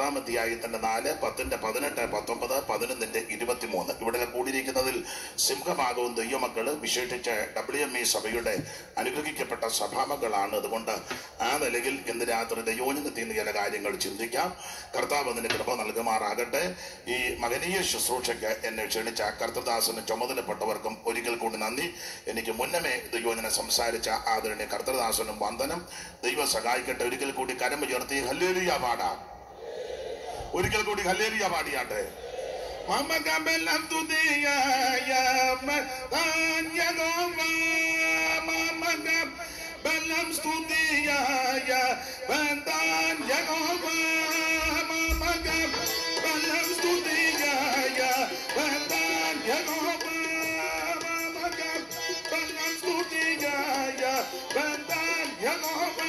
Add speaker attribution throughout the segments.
Speaker 1: പത്താം അധ്യായത്തിന്റെ നാല് പത്തിന്റെ പതിനെട്ട് പത്തൊമ്പത് പതിനൊന്നിന്റെ ഇരുപത്തിമൂന്ന് ഇവിടെ കൂടിയിരിക്കുന്നതിൽ സിംഹഭാഗവും ദൈവമക്കള് വിശേഷിച്ച് ഡബ്ല്യു എം ഇ സഭയുടെ അനുഗ്രഹിക്കപ്പെട്ട സഭാമക്കളാണ് അതുകൊണ്ട് ആ നിലയിൽ ഇന്ന് രാത്രി ദൈവോന്നത്തിൽ നിന്ന് ചില കാര്യങ്ങൾ ചിന്തിക്കാം കർത്താവ് അതിന് കൃപ നൽകുമാറാകട്ടെ ഈ മകനീയ ശുശ്രൂഷയ്ക്ക് എന്നെ ക്ഷണിച്ച കർത്തദാസന് ചുമതലപ്പെട്ടവർക്കും ഒരിക്കൽ കൂടി നന്ദി എനിക്ക് മുന്നമേ ദൈവോജന സംസാരിച്ച ആദരണീയ കർത്തദാസനും വന്ദനം ദൈവം സഹായിക്കട്ടെ ഒരിക്കൽ കൂടി കരമുയർത്തി ഹല്ലേലൂയ പാടാം ഒരിക്കൽ കൂടി ഹല്ലേലൂയ പാടിയാട്ടെ Mama Gabelam tu dia ya dan ya goma Mama Gabelam tu dia ya dan ya goma Mama Gabelam tu dia ya dan ya goma Mama Gabelam tu dia ya dan ya goma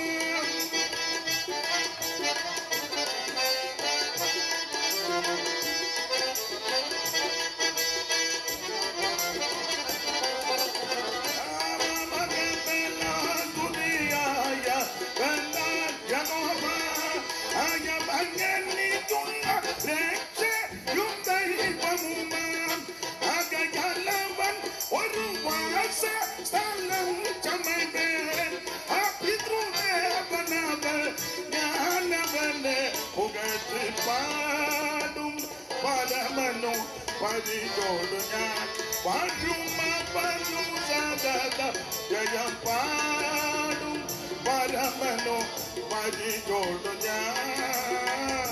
Speaker 1: ഒരു വാസ സ്ഥലം ചമേൻ അപിതൃദേവനവൾ ഞാനവനെ പുകഴ്ത്തി പാടും പരമനോ പരിചോട് ഞാൻ പാടും പരു സദത ജയം പാടും പരമനോ പരിചോട് ഞാൻ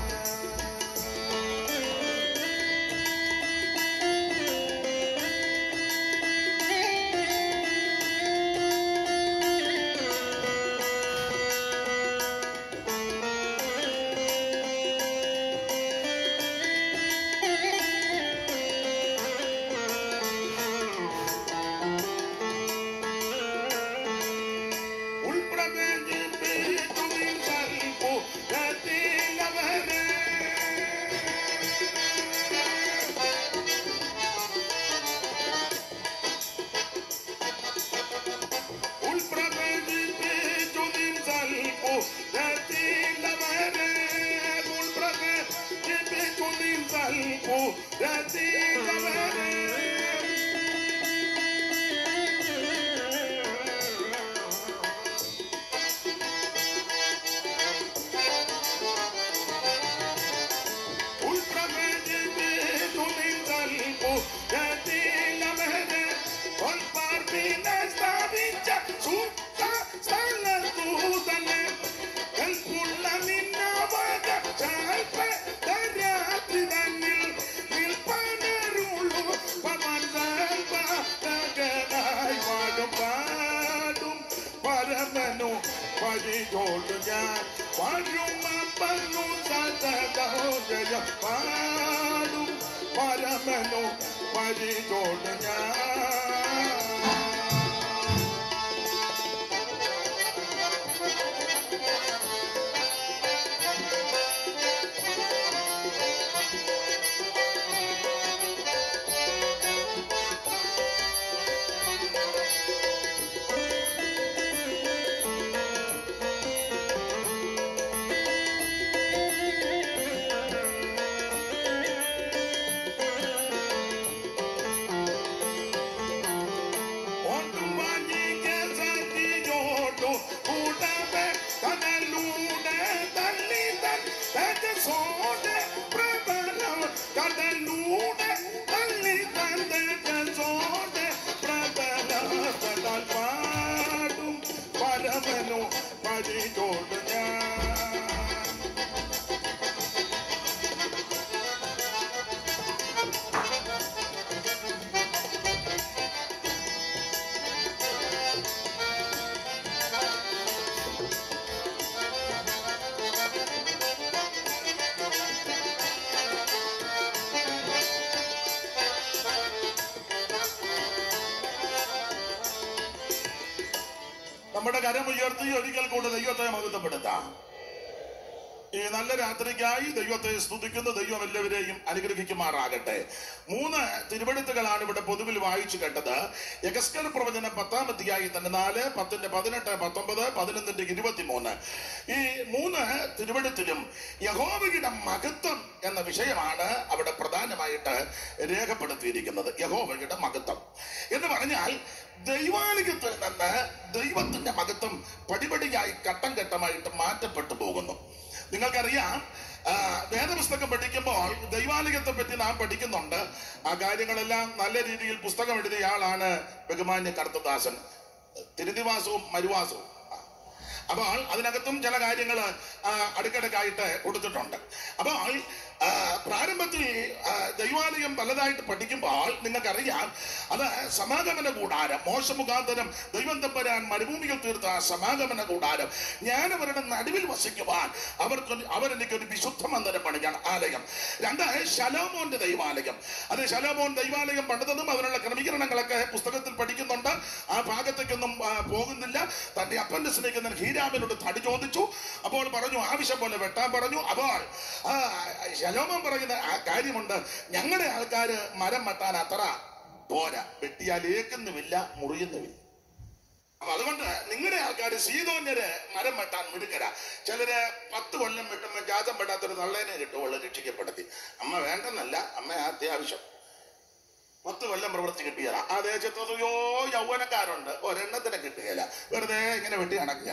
Speaker 1: പരിചോട് ഞാൻ പരുമപ്പനു സതോജയ പാടും പരമനു പരിചോട് ഞാൻ പരിചോട് ഞാൻ നമ്മുടെ കരം ഉയർത്തി ഒരിക്കൽ കൂടെ ദൈവത്തെ മഹത്വപ്പെടുത്താം ഈ നല്ല രാത്രിക്കായി ദൈവത്തെ സ്തുതിക്കുന്നു ദൈവം എല്ലാവരെയും അനുഗ്രഹിക്കുമാറാകട്ടെ മൂന്ന് തിരുവെടുത്തുകളാണ് ഇവിടെ പൊതുവിൽ വായിച്ചു കേട്ടത് യഗസ്കർ പ്രവചനം പത്താം അധ്യായത്തിന്റെ നാല് പത്തിന്റെ പതിനെട്ട് പത്തൊമ്പത് പതിനൊന്നിന്റെ ഇരുപത്തിമൂന്ന് ഈ മൂന്ന് തിരുവെടുത്തിലും യഹോവയുടെ മഹത്വം എന്ന വിഷയമാണ് അവിടെ പ്രധാനമായിട്ട് രേഖപ്പെടുത്തിയിരിക്കുന്നത് യഹോവയുടെ മഹത്വം എന്ന് പറഞ്ഞാൽ ദൈവാനുഗത്തിൽ നിന്ന് ദൈവത്തിന്റെ മഹത്വം പടിപടിയായി ഘട്ടം ഘട്ടമായിട്ട് മാറ്റപ്പെട്ടു പോകുന്നു നിങ്ങൾക്കറിയാം ആ, വേദപുസ്തകം പഠിക്കുമ്പോൾ ദൈവാലയത്തെ പറ്റി നാം പഠിക്കുന്നുണ്ട് ആ കാര്യങ്ങളെല്ലാം നല്ല രീതിയിൽ പുസ്തകം എഴുതിയ ആളാണ് ബഹുമാന്യ കർത്തദാസൻ തിരുനിവാസവും മരുവാസവും അപ്പോൾ അതിനകത്തും ചില കാര്യങ്ങൾ അടുക്കടക്കായിട്ട് കൊടുത്തിട്ടുണ്ട് അപ്പോൾ ആ, പ്രാരംഭത്തിൽ ആ, ദൈവാലയം പലതായിട്ട് പഠിക്കുമ്പോൾ നിങ്ങൾക്കറിയാം അത് സമാഗമന കൂടാരം മോശ മുഖാന്തരം ദൈവം തമ്പരാൻ മരുഭൂമിയിൽ തീർത്ത ആ സമാഗമന കൂടാരം ഞാൻ അവരുടെ നടുവിൽ വസിക്കുവാൻ അവർക്ക് അവരെനിക്ക് ഒരു വിശുദ്ധ മന്ദിരം പണിയാണ് ആലയം രണ്ട് ശലോമോന്റെ ദൈവാലയം അത് ശലോമോൻ ദൈവാലയം പണിതതും അതിനുള്ള ക്രമീകരണങ്ങളൊക്കെ പുസ്തകത്തിൽ പഠിക്കുന്നുണ്ട് ആ ഭാഗത്തേക്കൊന്നും ആ, പോകുന്നില്ല തന്റെ അപ്പന്റെ സ്നേഹിക്കുന്ന ഹീരാമിനോട് തടി ചോദിച്ചു അപ്പോൾ പറഞ്ഞു ആവശ്യം പോലെ വെട്ടാൻ പറഞ്ഞു അപ്പോൾ ആ, ശലോമോൻ പറയുന്ന ആ കാര്യമുണ്ട് ഞങ്ങളുടെ ആൾക്കാര് മരം വെട്ടാൻ അത്ര പോരാ വെട്ടിയാൽ ഏക്കുന്നുമില്ല മുറിയുന്നുമില്ല അപ്പൊ അതുകൊണ്ട് നിങ്ങളുടെ ആൾക്കാർ സീതോന്യര് മരം വെട്ടാൻ മിടുക്കര ചിലര് പത്ത് കൊല്ലം വെട്ടുമ്പോൾ ജാതം പെടാത്തൊരു തള്ളേനെ കിട്ടുള്ളൂ രക്ഷിക്കപ്പെടുത്തി അമ്മ വേണ്ടെന്നല്ല അമ്മ അത്യാവശ്യം പത്ത് കൊല്ലം പ്രവൃത്തി കിട്ടിയതാ ആ ദേശത്ത് എത്രയോ യൗവനക്കാരുണ്ട് ഒരെണ്ണത്തിനെ കിട്ടുകയില്ല വെറുതെ ഇങ്ങനെ വെട്ടി അടക്കുക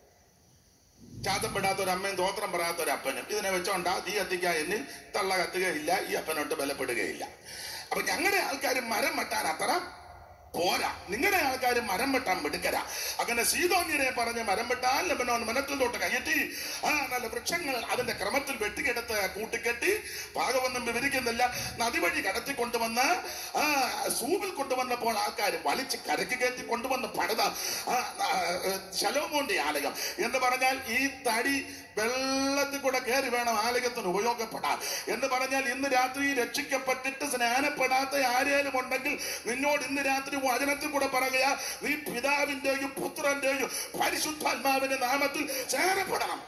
Speaker 1: ചാത്തപ്പെടാത്ത ഒരു അമ്മയും തോത്രം പറയാത്ത ഒരു അപ്പനും ഇതിനെ വെച്ചോണ്ടാ തീ കത്തിക്കുക എന്നിൽ തള്ള കത്തുകയില്ല ഈ അപ്പനോട്ട് ബലപ്പെടുകയില്ല അപ്പൊ ഞങ്ങളുടെ ആൾക്കാർ മരം വെട്ടാൻ അത്ര പോരാ നിങ്ങളുടെ ആൾക്കാർ മരം വെട്ടാൻ മിടുക്കര അങ്ങനെ സീതോന്യരെ പറഞ്ഞ് മരം വെട്ടാൻ ലബനോൻ മനത്തിലോട്ട് കയറ്റി ആ നല്ല വൃക്ഷങ്ങൾ അതിന്റെ ക്രമത്തിൽ വെട്ടിക്കെടുത്ത് കൂട്ടിക്കെട്ടി പാകമൊന്നും വിവരിക്കുന്നില്ല നദി വഴി കടത്തി കൊണ്ടുവന്ന് ആ സൂവിൽ കൊണ്ടുവന്നപ്പോൾ ആൾക്കാർ വലിച്ച് കരക്ക് കയറ്റി കൊണ്ടുവന്ന് പണിത ആ, ആ, ശലോമോന്റെ ആലയം എന്ന് പറഞ്ഞാൽ ഈ തടി വെള്ളത്തിൽ കൂടെ കയറി വേണം ആലയത്തിന് ഉപയോഗപ്പെടാൻ എന്ന് പറഞ്ഞാൽ ഇന്ന് രാത്രി രക്ഷിക്കപ്പെട്ടിട്ട് സ്നാനപ്പെടാത്ത ആരേലും ഉണ്ടെങ്കിൽ നിന്നോട് ഇന്ന് രാത്രി വചനത്തിൽ കൂടെ പറയുക നീ പിതാവിന്റെയും പുത്രന്റെയും പരിശുദ്ധാത്മാവിന്റെ നാമത്തിൽ സ്നാനപ്പെടണം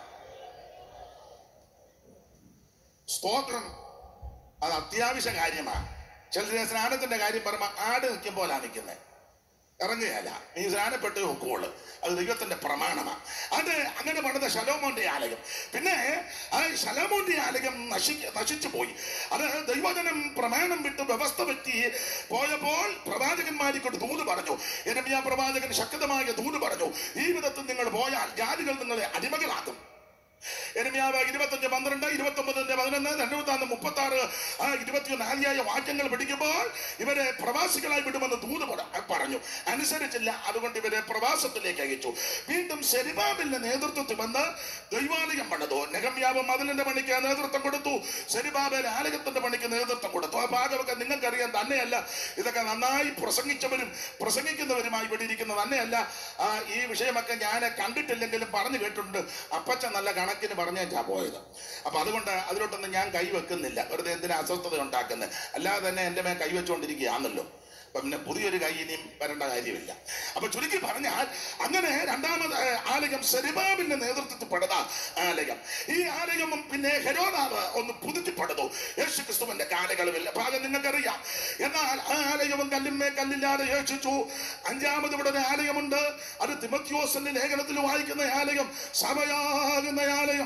Speaker 1: സ്തോത്രം അത് അത്യാവശ്യ കാര്യമാണ് ചിലര് സ്നാനത്തിന്റെ കാര്യം പറയുമ്പോൾ ആട് നിൽക്കും പോലെ നിൽക്കുന്നത് ഇറങ്ങുകയല്ല നീ സ്നാനപ്പെട്ട് നോക്കുള്ളൂ അത് ദൈവത്തിന്റെ പ്രമാണമാണ് അത് അങ്ങനെ പണിത ശലോമോന്റെ ആലയം പിന്നെ ആ ശലോമോന്റെ ആലയം നശി നശിച്ചു പോയി അത് ദൈവജനം പ്രമാണം വിട്ട് വ്യവസ്ഥ പറ്റി പോയപ്പോൾ പ്രവാചകന്മാരിക്കൊണ്ട് ദൂത് പറഞ്ഞു എരമിയ പ്രവാചകൻ ശക്തമായ ദൂത് പറഞ്ഞു ഈ വിധത്തിൽ നിങ്ങൾ പോയാൽ ജാതികൾ നിങ്ങളെ അടിമകളാക്കും എരമിയാവ് ഇരുപത്തഞ്ച് പന്ത്രണ്ട് ഇരുപത്തി ഒമ്പതിന്റെ പതിനൊന്ന് രണ്ടാമത്തെ മുപ്പത്തി ആറ് ആ ഇരുപത്തിയൊന്ന് ആദ്യായ വാക്യങ്ങൾ പഠിക്കുമ്പോൾ ഇവരെ പ്രവാസികളായി വിടുമെന്ന് ദൂത് പറ- പറഞ്ഞു അനുസരിച്ചില്ല അതുകൊണ്ട് ഇവരെ പ്രവാസത്തിലേക്ക് അയച്ചു വീണ്ടും സെരിബാബിന്റെ നേതൃത്വത്തിൽ വന്ന് ദൈവാലയം പണിതു നെഗമ്യാവ് മതിലിന്റെ പണിക്ക് നേതൃത്വം കൊടുത്തു സെരിബാബേൽ ആലയത്തിന്റെ പണിക്ക് നേതൃത്വം കൊടുത്തു ആ ഭാഗമൊക്കെ നിങ്ങൾക്കറിയാൻ തന്നെയല്ല ഇതൊക്കെ നന്നായി പ്രസംഗിച്ചവരും പ്രസംഗിക്കുന്നവരുമായി ഇവിടെ ഇരിക്കുന്ന തന്നെയല്ല ആ, ഈ വിഷയമൊക്കെ ഞാൻ കണ്ടിട്ടില്ലെങ്കിലും പറഞ്ഞു കേട്ടിട്ടുണ്ട് അപ്പച്ച നല്ല കണക്കിന് പറഞ്ഞേച്ചാ പോയത് അപ്പൊ അതുകൊണ്ട് അതിലോട്ടൊന്നും ഞാൻ കൈവെക്കുന്നില്ല വെറുതെ എന്തിനാ അസ്വസ്ഥത ഉണ്ടാക്കുന്നത് അല്ലാതെ തന്നെ എന്റെ മേൽ കൈവച്ചുകൊണ്ടിരിക്കുകയാണല്ലോ അപ്പൊ പിന്നെ പുതിയൊരു കൈ ഇനിയും വരേണ്ട കാര്യമില്ല അപ്പൊ ചുരുക്കി പറഞ്ഞാൽ അങ്ങനെ രണ്ടാമത് ഏ, ആലയം സെരിബാബിന്റെ നേതൃത്വത്തിൽ പണിത ആലയം ഈ ആലയവും പിന്നെ ഹെരോദാവ് ഒന്ന് പുതുക്കി പണിതു യേശു ക്രിസ്തുവിന്റെ കാലയളവിൽ ഭാഗം നിങ്ങൾക്കറിയാം എന്നാൽ ആ ആലയവും കല്ലിന്മേ കല്ലില്ലാതെ യേശിച്ചു അഞ്ചാമത് ഇവിടെ ഒരു ആലയമുണ്ട് അത് തിമത്യോസിന്റെ ലേഖനത്തിൽ വായിക്കുന്ന ആലയം സഭയാകുന്ന ആലയം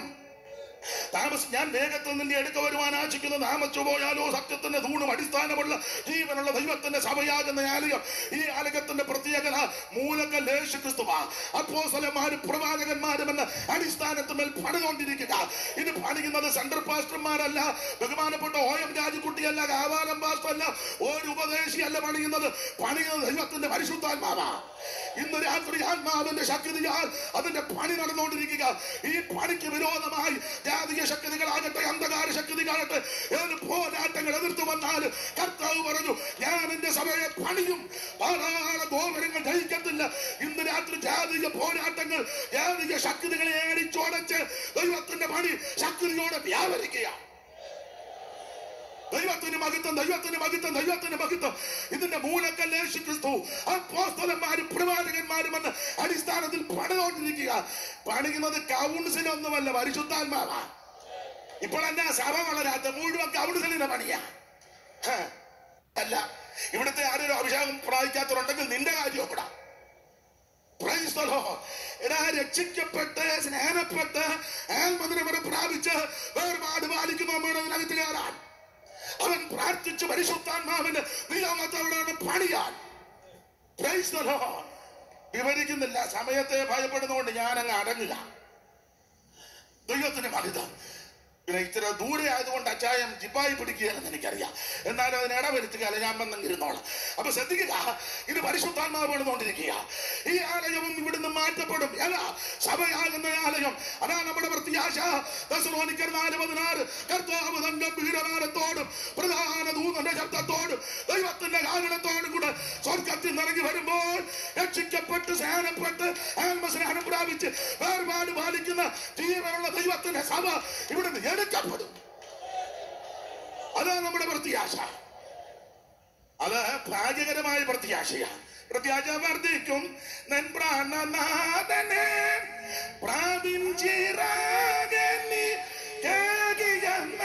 Speaker 1: താമസ ഞാൻ വേഗത്തിൽ നിന്റെ അടുക്ക വരുവാൻ ആശിക്കുന്നു താമസിച്ചു പോയാലോ സത്യത്തിന്റെ തൂണും അടിസ്ഥാനമുള്ള ജീവനുള്ള ദൈവത്തിന്റെ സഭയാകുന്ന ആലയം ഈ ആലയത്തിന്റെ പ്രത്യേകത മൂലക്കൽ യേശു ക്രിസ്തുവാ അപ്പോസലന്മാരും പ്രവാചകന്മാരും എന്ന അടിസ്ഥാനത്തിന്മേൽ പണിതുകൊണ്ടിരിക്കുക ഇത് പണിയുന്നത് സെൻട്രൽ പാസ്റ്റർമാരല്ല ബഹുമാനപ്പെട്ട ഓ എം രാജുക്കുട്ടിയല്ല കാവാലം പാസ്റ്റർ അല്ല ഒരു ഉപദേശിയല്ല പണിയുന്നത് പണിയുന്നത് ദൈവത്തിന്റെ പരിശുദ്ധാത്മാവാ ഇന്ന് രാത്രി ആത്മാവിന്റെ ശക്തിയാൽ അതിന്റെ പണി നടന്നുകൊണ്ടിരിക്കുക ഈ പണിക്ക് വിരോധമായി ജാതീയ ശക്തികളാകട്ടെ അന്ധകാര ശക്തികളാകട്ടെ ഏത് പോരാട്ടങ്ങൾ എതിർത്ത് വന്നാൽ കർത്താവ് പറഞ്ഞു ഞാൻ എന്റെ സഭയെ പണിയും പാതാള ഗോപുരങ്ങൾ ദഹിക്കത്തില്ല ഇന്ന് രാത്രി ജാതീയ പോരാട്ടങ്ങൾ ജാതീയ ശക്തികളെ അടിച്ചോടച്ച് ദൈവത്തിന്റെ പണി ശക്തിയോടെ വ്യാപരിക്കുക ദൈവത്തിന് മഹിത്വം ദൈവത്തിന് മഹിത്വം ദൈവത്തിന് മഹിത്വം ഇതിന്റെ മൂലക്കല്ല് യേശു ക്രിസ്തു അപ്പോസ്തലന്മാരും പ്രവാചകന്മാരും എന്ന അടിസ്ഥാനത്തിൽ പണിതുകൊണ്ടിരിക്കുക പണിയുന്നത് കൗൺസിലൊന്നുമല്ല പരിശുദ്ധാത്മാവാ ഇപ്പോൾ എന്നാ സഭ വളരാത്ത മുഴുവൻ കൗൺസിലിന്റെ പണിയാ ഹ, അല്ല ഇവിടുത്തെ ആരെങ്കിലും അഭിഷേകം പ്രാപിക്കാത്തവരുണ്ടെങ്കിൽ നിന്റെ കാര്യം ഒപ്പിടാം Praise the Lord. എടാ രക്ഷിക്കപ്പെട്ട് സ്നേഹപ്പെട്ട് ആത്മനിരവരെ പ്രാപിച്ച് വേർപാട് പാലിക്കുമ്പോൾ അതിനകത്ത് കയറാൻ അവൻ പ്രാർത്ഥിച്ച് പരിശുദ്ധാത്മാവിന്റെ നിയമത്തോടാണ് പണിയാൻ Praise the Lord. വിവരിക്കുന്നില്ല സമയത്തെ ഭയപ്പെടുന്നതുകൊണ്ട് ഞാൻ അങ്ങ് അടങ്ങുക ദൈവത്തിന് മഹിതം പിന്നെ ഇത്ര ദൂരെ ആയതുകൊണ്ട് അച്ചായം ജിപ്പായി പിടിക്കുകയാണെന്ന് എനിക്കറിയാം എന്നാലും അതിന് ഇടവരുത്തുകയല്ല ഞാൻ വന്നിരുന്നോളാം അപ്പൊ ശ്രദ്ധിക്കുക ഇത് പരിശുദ്ധാത്മാവ് പണിതുകൊണ്ടിരിക്കുക ഈ ആലയവും ഇവിടുന്ന് മാറ്റപ്പെടും അല്ല സഭയാകുന്ന ആലയം അതാ നമ്മുടെ പ്രത്യാശ ദശലോനിക്കർ നാല് പതിനാറ് കർത്താവ് തൻ ഗംഭീരമാനത്തോടും പ്രധാന ദൂതന്റെ ശബ്ദത്തോടും ദൈവത്തിന്റെ കാരണത്തോടും കൂടെ സ്വർഗത്തിൽ നിറങ്ങി വരുമ്പോൾ രക്ഷിക്കപ്പെട്ട് സ്നാനപ്പെട്ട് ആത്മസ്നാനം പ്രാപിച്ച് വേർപാട് പാലിക്കുന്ന ജീവനുള്ള ദൈവത്തിന്റെ സഭ ഇവിടുന്ന് എടുക്കപ്പെടും അതാണ് നമ്മുടെ പ്രത്യാശ അത് ഭാഗ്യകരമായ പ്രത്യാശയാണ് പ്രത്യാശ വർദ്ധിക്കും നൻ പ്രാണനാഥനെ പ്രാപിഞ്ചിറാകനി കേകിയെന്ന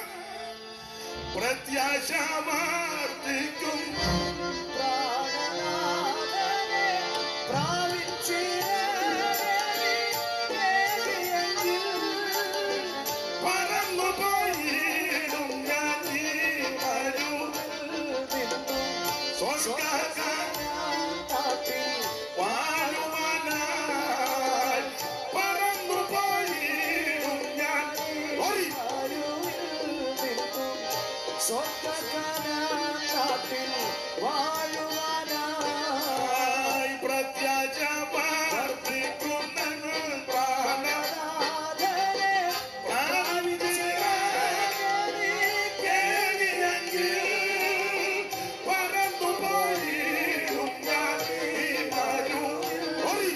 Speaker 1: പ്രത്യാശ വർദ്ധിക്കും
Speaker 2: പ്രാണനാഥനെ പ്രാപിച്ചിരേകിയെങ്കിൽ
Speaker 1: പറന്നു പോയിടും ഞാൻ ഈ വരൂ സ്വർഗ്ഗ വാഴുവാനായി പറന്നു പോയിടും ഞാൻ ഓടി. ആയി പ്രത്യാശ വർദ്ധിക്കുന്നതിന് പ്രാണ കേളിയെങ്കിൽ പറന്നു പോയിടും ഞാൻ ഈ വരൂ ഓടി.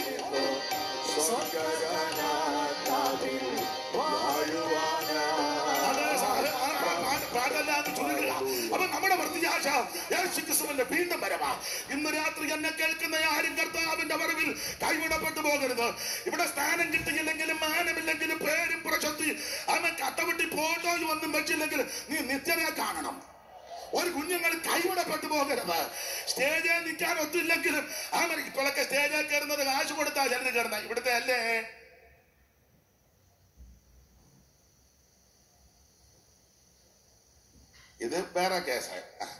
Speaker 1: അത് സാ- ആ പാ- പാടല്ലാതെ ചുരുങ്ങുക. അപ്പൊ നമ്മുടെ പ്രത്യാശ യേശുക്രിസ്തുവിന്റെ വീണ്ടും വരവാ ഇന്ന് രാത്രി എന്നെ കേൾക്കുന്ന ആരും കർത്താവിന്റെ വരവിൽ കൈവിടപ്പെട്ടു പോകരുത് ഇവിടെ സ്ഥാനം കിട്ടിയില്ലെങ്കിലും മാനമില്ലെങ്കിലും പേരും പ്രശസ്തി അവൻ കട്ടവിട്ടി ഫോട്ടോയിൽ ഒന്നും വെച്ചില്ലെങ്കിൽ നീ നിത്യനെ കാണണം ഒരു കുഞ്ഞുങ്ങൾ കൈവിടപ്പെട്ടു പോകരുത് സ്റ്റേജിൽ നിൽക്കാൻ ഒത്തില്ലെങ്കിലും അവൻ ഇപ്പോഴൊക്കെ സ്റ്റേജിൽ കയറുന്നത് കാശ് കൊടുത്താ ചിലര് കയറുന്ന ഇവിടുത്തെ അല്ലേ ഇത് വേറെ കേസ്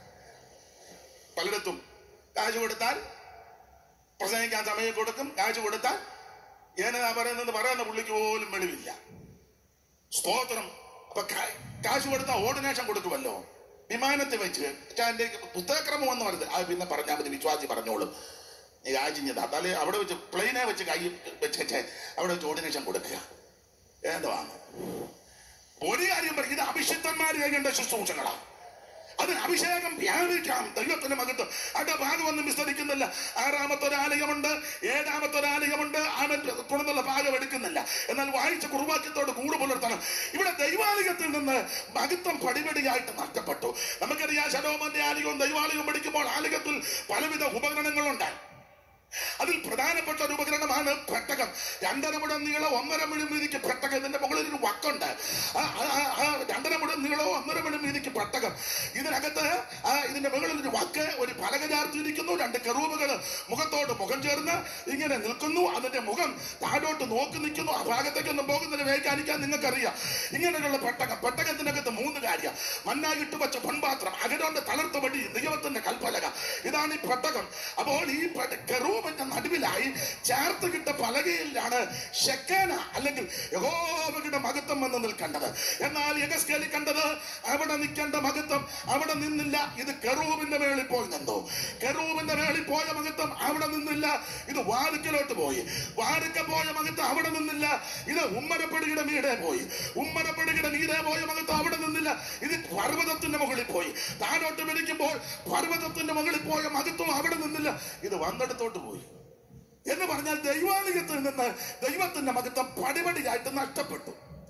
Speaker 1: പലയിടത്തും കാശ് കൊടുത്താൽ പ്രസംഗിക്കാൻ സമയം കൊടുക്കും കാശ് കൊടുത്താൽ ഏനതാ പറയുന്നത് പറയുന്ന പുള്ളിക്ക് പോലും വെളിവില്ല സ്തോത്രം അപ്പൊ കാ- കാശ് കൊടുത്താൽ ഓർഡിനേഷൻ കൊടുക്കുമല്ലോ വിമാനത്തിൽ വെച്ച് പക്ഷെ അതിന്റെ പുസ്തകക്രമം എന്ന് പറയുന്നത് അത് പിന്നെ പറഞ്ഞാൽ മതി വിശ്വാസി പറഞ്ഞോളും നീ രാജിഞ്ഞത് അതല്ലേ അവിടെ വെച്ച് പ്ലെയിനെ വെച്ച് കൈ വെച്ച് അവിടെ വെച്ച് ഓർഡിനേഷൻ കൊടുക്കുക ഏതുവാണ് ഒരു കാര്യം പറയും ഇത് അഭിഷിക്തന്മാർ ചെയ്യേണ്ട ശുശ്രൂഷകളാണ് അതിന് അഭിഷേകം വ്യാപിക്കാം ദൈവത്തിന്റെ മകത്വം അവിടെ ഭാഗമൊന്നും വിസ്തരിക്കുന്നില്ല ആറാമത്തെ ഒരു ആലയമുണ്ട് ഏഴാമത്തെ ഒരു ആലയമുണ്ട് അവൻ തുടർന്നുള്ള ഭാഗം എടുക്കുന്നില്ല എന്നാൽ വായിച്ച കുറുവാക്യത്തോട് കൂട് പുലർത്തണം ഇവിടെ ദൈവാലയത്തിൽ നിന്ന് മകത്വം പടിപടിയായിട്ട് നഷ്ടപ്പെട്ടു നമുക്കറിയാം ശലോമന്റെ ആലയവും ദൈവാലയവും പഠിക്കുമ്പോൾ ആലയത്തിൽ പലവിധ ഉപകരണങ്ങളുണ്ട് അതിൽ പ്രധാനപ്പെട്ട ഒരു ഉപകരണമാണ് പെട്ടകം രണ്ടര മുഴം നീളം ഒന്നര മുഴം വീതിക്ക് പെട്ടകം ഇതിന്റെ മുകളിൽ ഒരു വക്കുണ്ട് ആ, ആ, ആ, ആ രണ്ടര മുഴം നീളവും ഒന്നര മുഴം വീതിക്ക് പെട്ടകം ഇതിനകത്ത് ആ ഇതിന്റെ മുകളിൽ ഒരു വക്ക് ഒരു പലക ചാർത്തിയിരിക്കുന്നു രണ്ട് കെറൂബുകൾ മുഖത്തോട് മുഖം ചേർന്ന് ഇങ്ങനെ നിൽക്കുന്നു അതിന്റെ മുഖം താഴോട്ട് നോക്കി നിൽക്കുന്നു ആ ഭാഗത്തേക്കൊന്നും പോകുന്നതിന് വ്യാഖ്യാനിക്കാൻ നിങ്ങൾക്കറിയാം ഇങ്ങനെയുള്ള പെട്ടകം പെട്ടകത്തിനകത്ത് മൂന്ന് കാര്യം മണ്ണാകിട്ട് വെച്ച പൊൻപാത്രം അകരോന്റെ തളർത്ത വടി ദൈവത്തിന്റെ കൽപ്പലക ഇതാണ് ഈ പെട്ടകം അപ്പോൾ ഈ പെ- കെറൂബിന്റെ നടുവിലായി ചേർത്ത് കിട്ട പലകയിലാണ് ഷെക്കേന അല്ലെങ്കിൽ യഹോവയുടെ മഹത്വം വന്ന് നിൽക്കേണ്ടത് എന്നാൽ യഗസ്കേലി കണ്ടത് അവിടെ നിൽക്കേണ്ട മഹത്വം അവിടെ നിന്നില്ല ഇത് കെറൂബിന്റെ മേളിൽ പോയി നിന്നു കെറൂബിന്റെ മേളിൽ പോയ മഹത്വം അവിടെ നിന്നില്ല ഇത് വാതിക്കലോട്ട് പോയി വാതിക്ക പോയ മഹത്വം അവിടെ നിന്നില്ല ഇത് ഉമ്മരപ്പെടുകിയുടെ മീതെ പോയി ഉമ്മരപ്പെടുകിയുടെ മീതെ പോയ മഹത്വം അവിടെ നിന്നില്ല ഇത് പർവ്വതത്തിന്റെ മുകളിൽ പോയി താഴോട്ട് വിളിക്കുമ്പോൾ പർവ്വതത്തിന്റെ മുകളിൽ പോയ മഹത്വം അവിടെ നിന്നില്ല ഇത് വന്നിടത്തോട്ട് പോയി എന്ന് പറഞ്ഞാൽ ദൈവാലയത്തിൽ നിന്ന് ദൈവത്തിന്റെ മഹത്വം പടിപടിയായിട്ട് നഷ്ടപ്പെട്ടു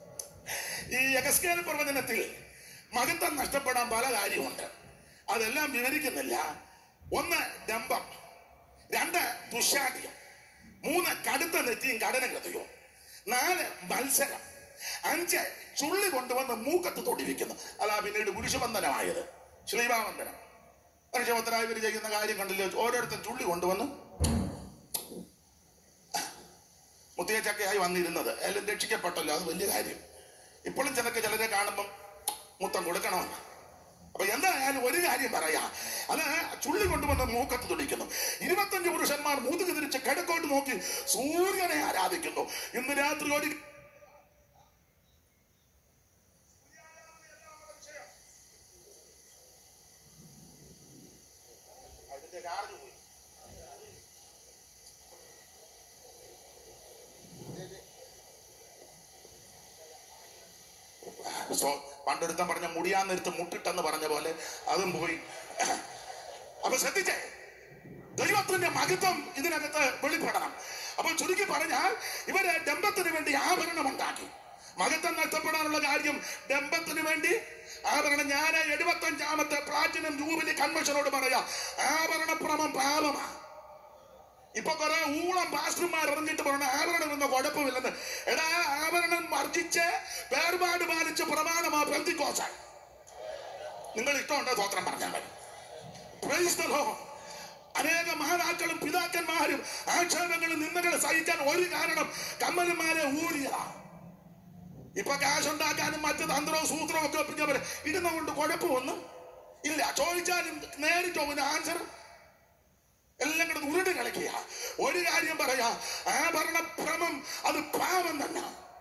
Speaker 1: ഈ യഗസ്കേല പ്രവചനത്തിൽ മഹത്വം നഷ്ടപ്പെടാൻ പല കാര്യമുണ്ട് അതെല്ലാം വിവരിക്കുന്നില്ല ഒന്ന് ഡംബം രണ്ട് ദുശാഠ്യം മൂന്ന് കടുത്ത നെറ്റിയും കടന കൃതയോ നാല് മത്സരം അഞ്ച് ചുള്ളി കൊണ്ടുവന്ന് മൂക്കത്ത് തൊടിവിക്കുന്നു അതാ പിന്നീട് പുരുഷബന്ധനമായത് ശ്രീഭാബന്ധനം മനുഷ്യപത്രായവർ ചെയ്യുന്ന കാര്യം കണ്ടില്ലേ ഓരോരുത്തർ ചുള്ളി കൊണ്ടുവന്ന് മുത്തിയച്ചക്കയായി വന്നിരുന്നത് എല്ലാം രക്ഷിക്കപ്പെട്ടല്ലോ അത് വലിയ കാര്യം ഇപ്പോഴും ചിലക്ക് ചിലരെ കാണുമ്പം മുത്തം കൊടുക്കണമെന്ന് അപ്പൊ എന്തായാലും ഒരു കാര്യം പറയാ അത് ചുള്ളി കൊണ്ടുവന്ന് മൂക്കത്ത് തുടിക്കുന്നു ഇരുപത്തഞ്ച് പുരുഷന്മാർ മൂതുക തിരിച്ച് കിഴക്കോട്ട് നോക്കി സൂര്യനെ ആരാധിക്കുന്നു ഇന്ന് രാത്രി ഒരു അതിന്റെ ചാർജ് പോയി സോ പണ്ടൊരുത്തൻ പറഞ്ഞ മുടിയാന്നെടുത്ത് മുട്ടിട്ടെന്ന് പറഞ്ഞ പോലെ അതും പോയി അപ്പൊ ശ്രദ്ധിച്ചേ ദൈവത്തിന്റെ മഹത്വം ഇതിനകത്ത് വെളിപ്പെടണം അപ്പൊ ചുരുക്കി പറഞ്ഞാൽ ഇവര് ഡംബത്തിന് വേണ്ടി ആഭരണം ഉണ്ടാക്കി മഹത്വം നഷ്ടപ്പെടാനുള്ള കാര്യം ഡംബത്തിന് വേണ്ടി ആഭരണം ഞാൻ എഴുപത്തഞ്ചാമത്തെ പ്ലാറ്റിനം ജൂബിലി കൺവെൻഷനോട് പറയാ ആഭരണപ്രമം പാപമാണ് ഇപ്പൊ കുറെ ഊളം പാസ്റ്റർമാർ ഇറങ്ങിയിട്ട് പറഞ്ഞ ആഭരണം എന്ന കുഴപ്പമില്ലെന്ന് എടാ ആഭരണം വർജിച്ച് വേർപാട് പാലിച്ച് പ്രമാണമാ ബന്ധിക്കോസാൻ നിങ്ങൾ ഇഷ്ടമുണ്ടോ സ്വത്രം പറഞ്ഞാൽ മതി Praise the Lord. അനേക മഹാരാക്കളും പിതാക്കന്മാരും ആക്ഷേപങ്ങളും നിന്ദകളും സഹിക്കാൻ ഒരു കാരണം കമ്മലന്മാരെ ഊരിയതാ ഇപ്പൊ കാശുണ്ടാക്കാനും മറ്റു തന്ത്രവും സൂത്രവും ഒക്കെ ഒപ്പിച്ചവര് ഇടുന്നതുകൊണ്ട് കുഴപ്പമൊന്നും ഇല്ല ചോദിച്ചാലും നേരിട്ടോ പിന്നെ ആൻസർ എല്ലാം കൂടെ ഉരുണ്ട് കളിക്കുക ഒരു കാര്യം പറയാ ആഭരണഭ്രമം അത് പാപം തന്നെ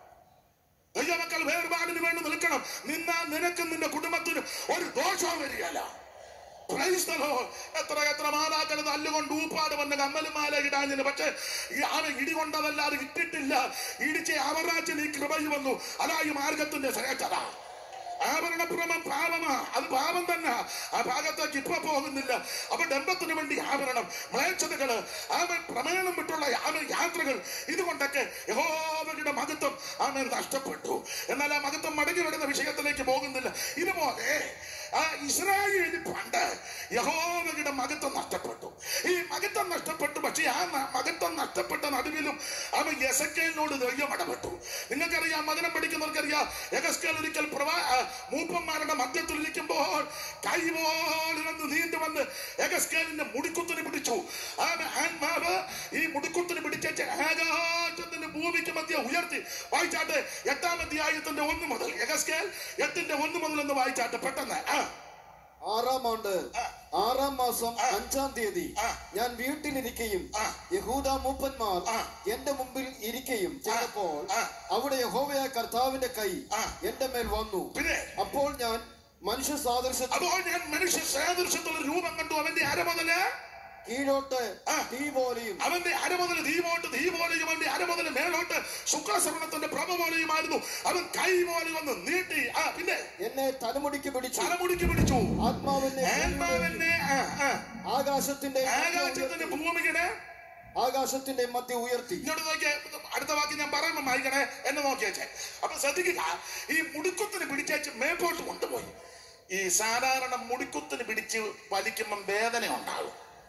Speaker 1: ദൈവമക്കൾ വേർപാടിന് വേണ്ടി നിൽക്കണം നിന്നാ നിനക്കും നിന്റെ കുടുംബത്തിനും ഒരു ദോഷവും വരികയല്ല Praise the Lord. എത്ര എത്ര മാതാക്കൾ തല്ലുകൊണ്ട് ഊപ്പാട് വന്ന് കമ്മലുമാല ഇടാഞ്ഞിന് പക്ഷെ ഈ അവൻ ഇടികൊണ്ടതല്ലാതെ ഇട്ടിട്ടില്ല ഇടിച്ച് അവറാച്ചൻ ഈ കൃപയിൽ വന്നു അതാ ഈ മാർഗത്തിന്റെ ശ്രേഷ്ഠത ആഭരണഭ്രമം പാപമാ അത് പാപം തന്നെ ആ ഭാഗത്തേക്ക് ഇപ്പൊ പോകുന്നില്ല അപ്പൊ ഡംബത്തിന് വേണ്ടി ആഭരണം മ്ലേച്ഛതകള് ആമൻ പ്രമേണം വിട്ടുള്ള ആമൻ യാത്രകൾ ഇതുകൊണ്ടൊക്കെ യഹോവയുടെ മഹത്വം ആമൻ നഷ്ടപ്പെട്ടു എന്നാൽ ആ മഹത്വം മടങ്ങി വരുന്ന വിഷയത്തിലേക്ക് പോകുന്നില്ല ഇതുപോലെ ആ ഇസ്രായേലിൽ പണ്ട് യഹോവയുടെ മഹത്വം നഷ്ടപ്പെട്ടു ഈ മഹത്വം നഷ്ടപ്പെട്ടു പക്ഷേ ആ ന- മഹത്വം നഷ്ടപ്പെട്ട നടുവിലും അവൻ യസക്കേലിനോട് ദൈവം ഇടപെട്ടു നിങ്ങൾക്കറിയാം മകനം പഠിക്കുന്നവർക്കറിയാം യഗസ്കേൽ ഒരിക്കൽ പ്രവാ ആ, മൂപ്പന്മാരുടെ മധ്യത്തിൽ ഇരിക്കുമ്പോൾ കൈപോലെ വന്ന് നീണ്ടു വന്ന് യഗസ്കേലിന്റെ മുടിക്കുത്തിന് പിടിച്ചു ആ ആത്മാവ് ഈ മുടിക്കുത്തിന് പിടിച്ച ആകാശത്തിന്റെ ഭൂമിക്ക് മധ്യ ഉയർത്തി വായിച്ചാട്ടെ എട്ടാം അധ്യായത്തിന്റെ ഒന്ന് മുതൽ യഗസ്കേൽ എട്ടിന്റെ ഒന്ന് മുതൽ ഒന്ന് വായിച്ചാട്ടെ പെട്ടെന്ന് ആ
Speaker 2: ആറാം ആണ്ട്
Speaker 1: ആ.
Speaker 2: ആറാം മാസം
Speaker 1: ആ.
Speaker 2: അഞ്ചാം തീയതി
Speaker 1: ആ.
Speaker 2: ഞാൻ വീട്ടിലിരിക്കുകയും
Speaker 1: ആ.
Speaker 2: യഹൂദ മൂപ്പന്മാർ
Speaker 1: ആ.
Speaker 2: എന്റെ മുമ്പിൽ ഇരിക്കുകയും ചെയ്തപ്പോൾ
Speaker 1: ആ.
Speaker 2: അവിടെ യഹോവയായ കർത്താവിന്റെ കൈ
Speaker 1: ആ.
Speaker 2: എന്റെ മേൽ വന്നു
Speaker 1: പിന്നെ
Speaker 2: അപ്പോൾ ഞാൻ മനുഷ്യ സാദൃശ്യത്തിൽ
Speaker 1: അപ്പോൾ ഞാൻ മനുഷ്യ സാദൃശ്യത്തുള്ള രൂപം കണ്ടു അവന്റെ അര മുതല്
Speaker 2: കീഴോട്ട്
Speaker 1: ആ.
Speaker 2: തീ പോലെയും
Speaker 1: അവന്റെ അര മുതൽ ദീപോട്ട് ദീ പോലെയും അവന്റെ അര മുതൽ മേലോട്ട് ശുക്രശ്രവണത്തിന്റെ പ്രഭ പോലെയുമായിരുന്നു അവൻ കൈ പോലെ വന്ന് നീട്ടി ആ പിന്നെ
Speaker 2: എന്നെ തലമുടിക്ക് പിടിച്ചു
Speaker 1: തലമുടിക്ക് പിടിച്ചു
Speaker 2: ആത്മാവിനെ
Speaker 1: ആത്മാവിന്റെ ആ, ആ,
Speaker 2: ആകാശത്തിന്റെ
Speaker 1: ആകാശത്തിന്റെ ഭൂമിയുടെ
Speaker 2: ആകാശത്തിന്റെ മധ്യ ഉയർത്തി
Speaker 1: ഇങ്ങോട്ട് നോക്കിയ അടുത്ത വാക്ക് ഞാൻ പറയുമ്പോ വായിക്കണേ എന്നെ നോക്കിയേ അപ്പൊ ശ്രദ്ധിക്കുക ഈ മുടിക്കുത്തിന് പിടിച്ചേച്ച് മേപ്പോട്ട് കൊണ്ടുപോയി ഈ സാധാരണ മുടിക്കുത്തിന് പിടിച്ച് വലിക്കുമ്പം വേദന ഉണ്ടാകും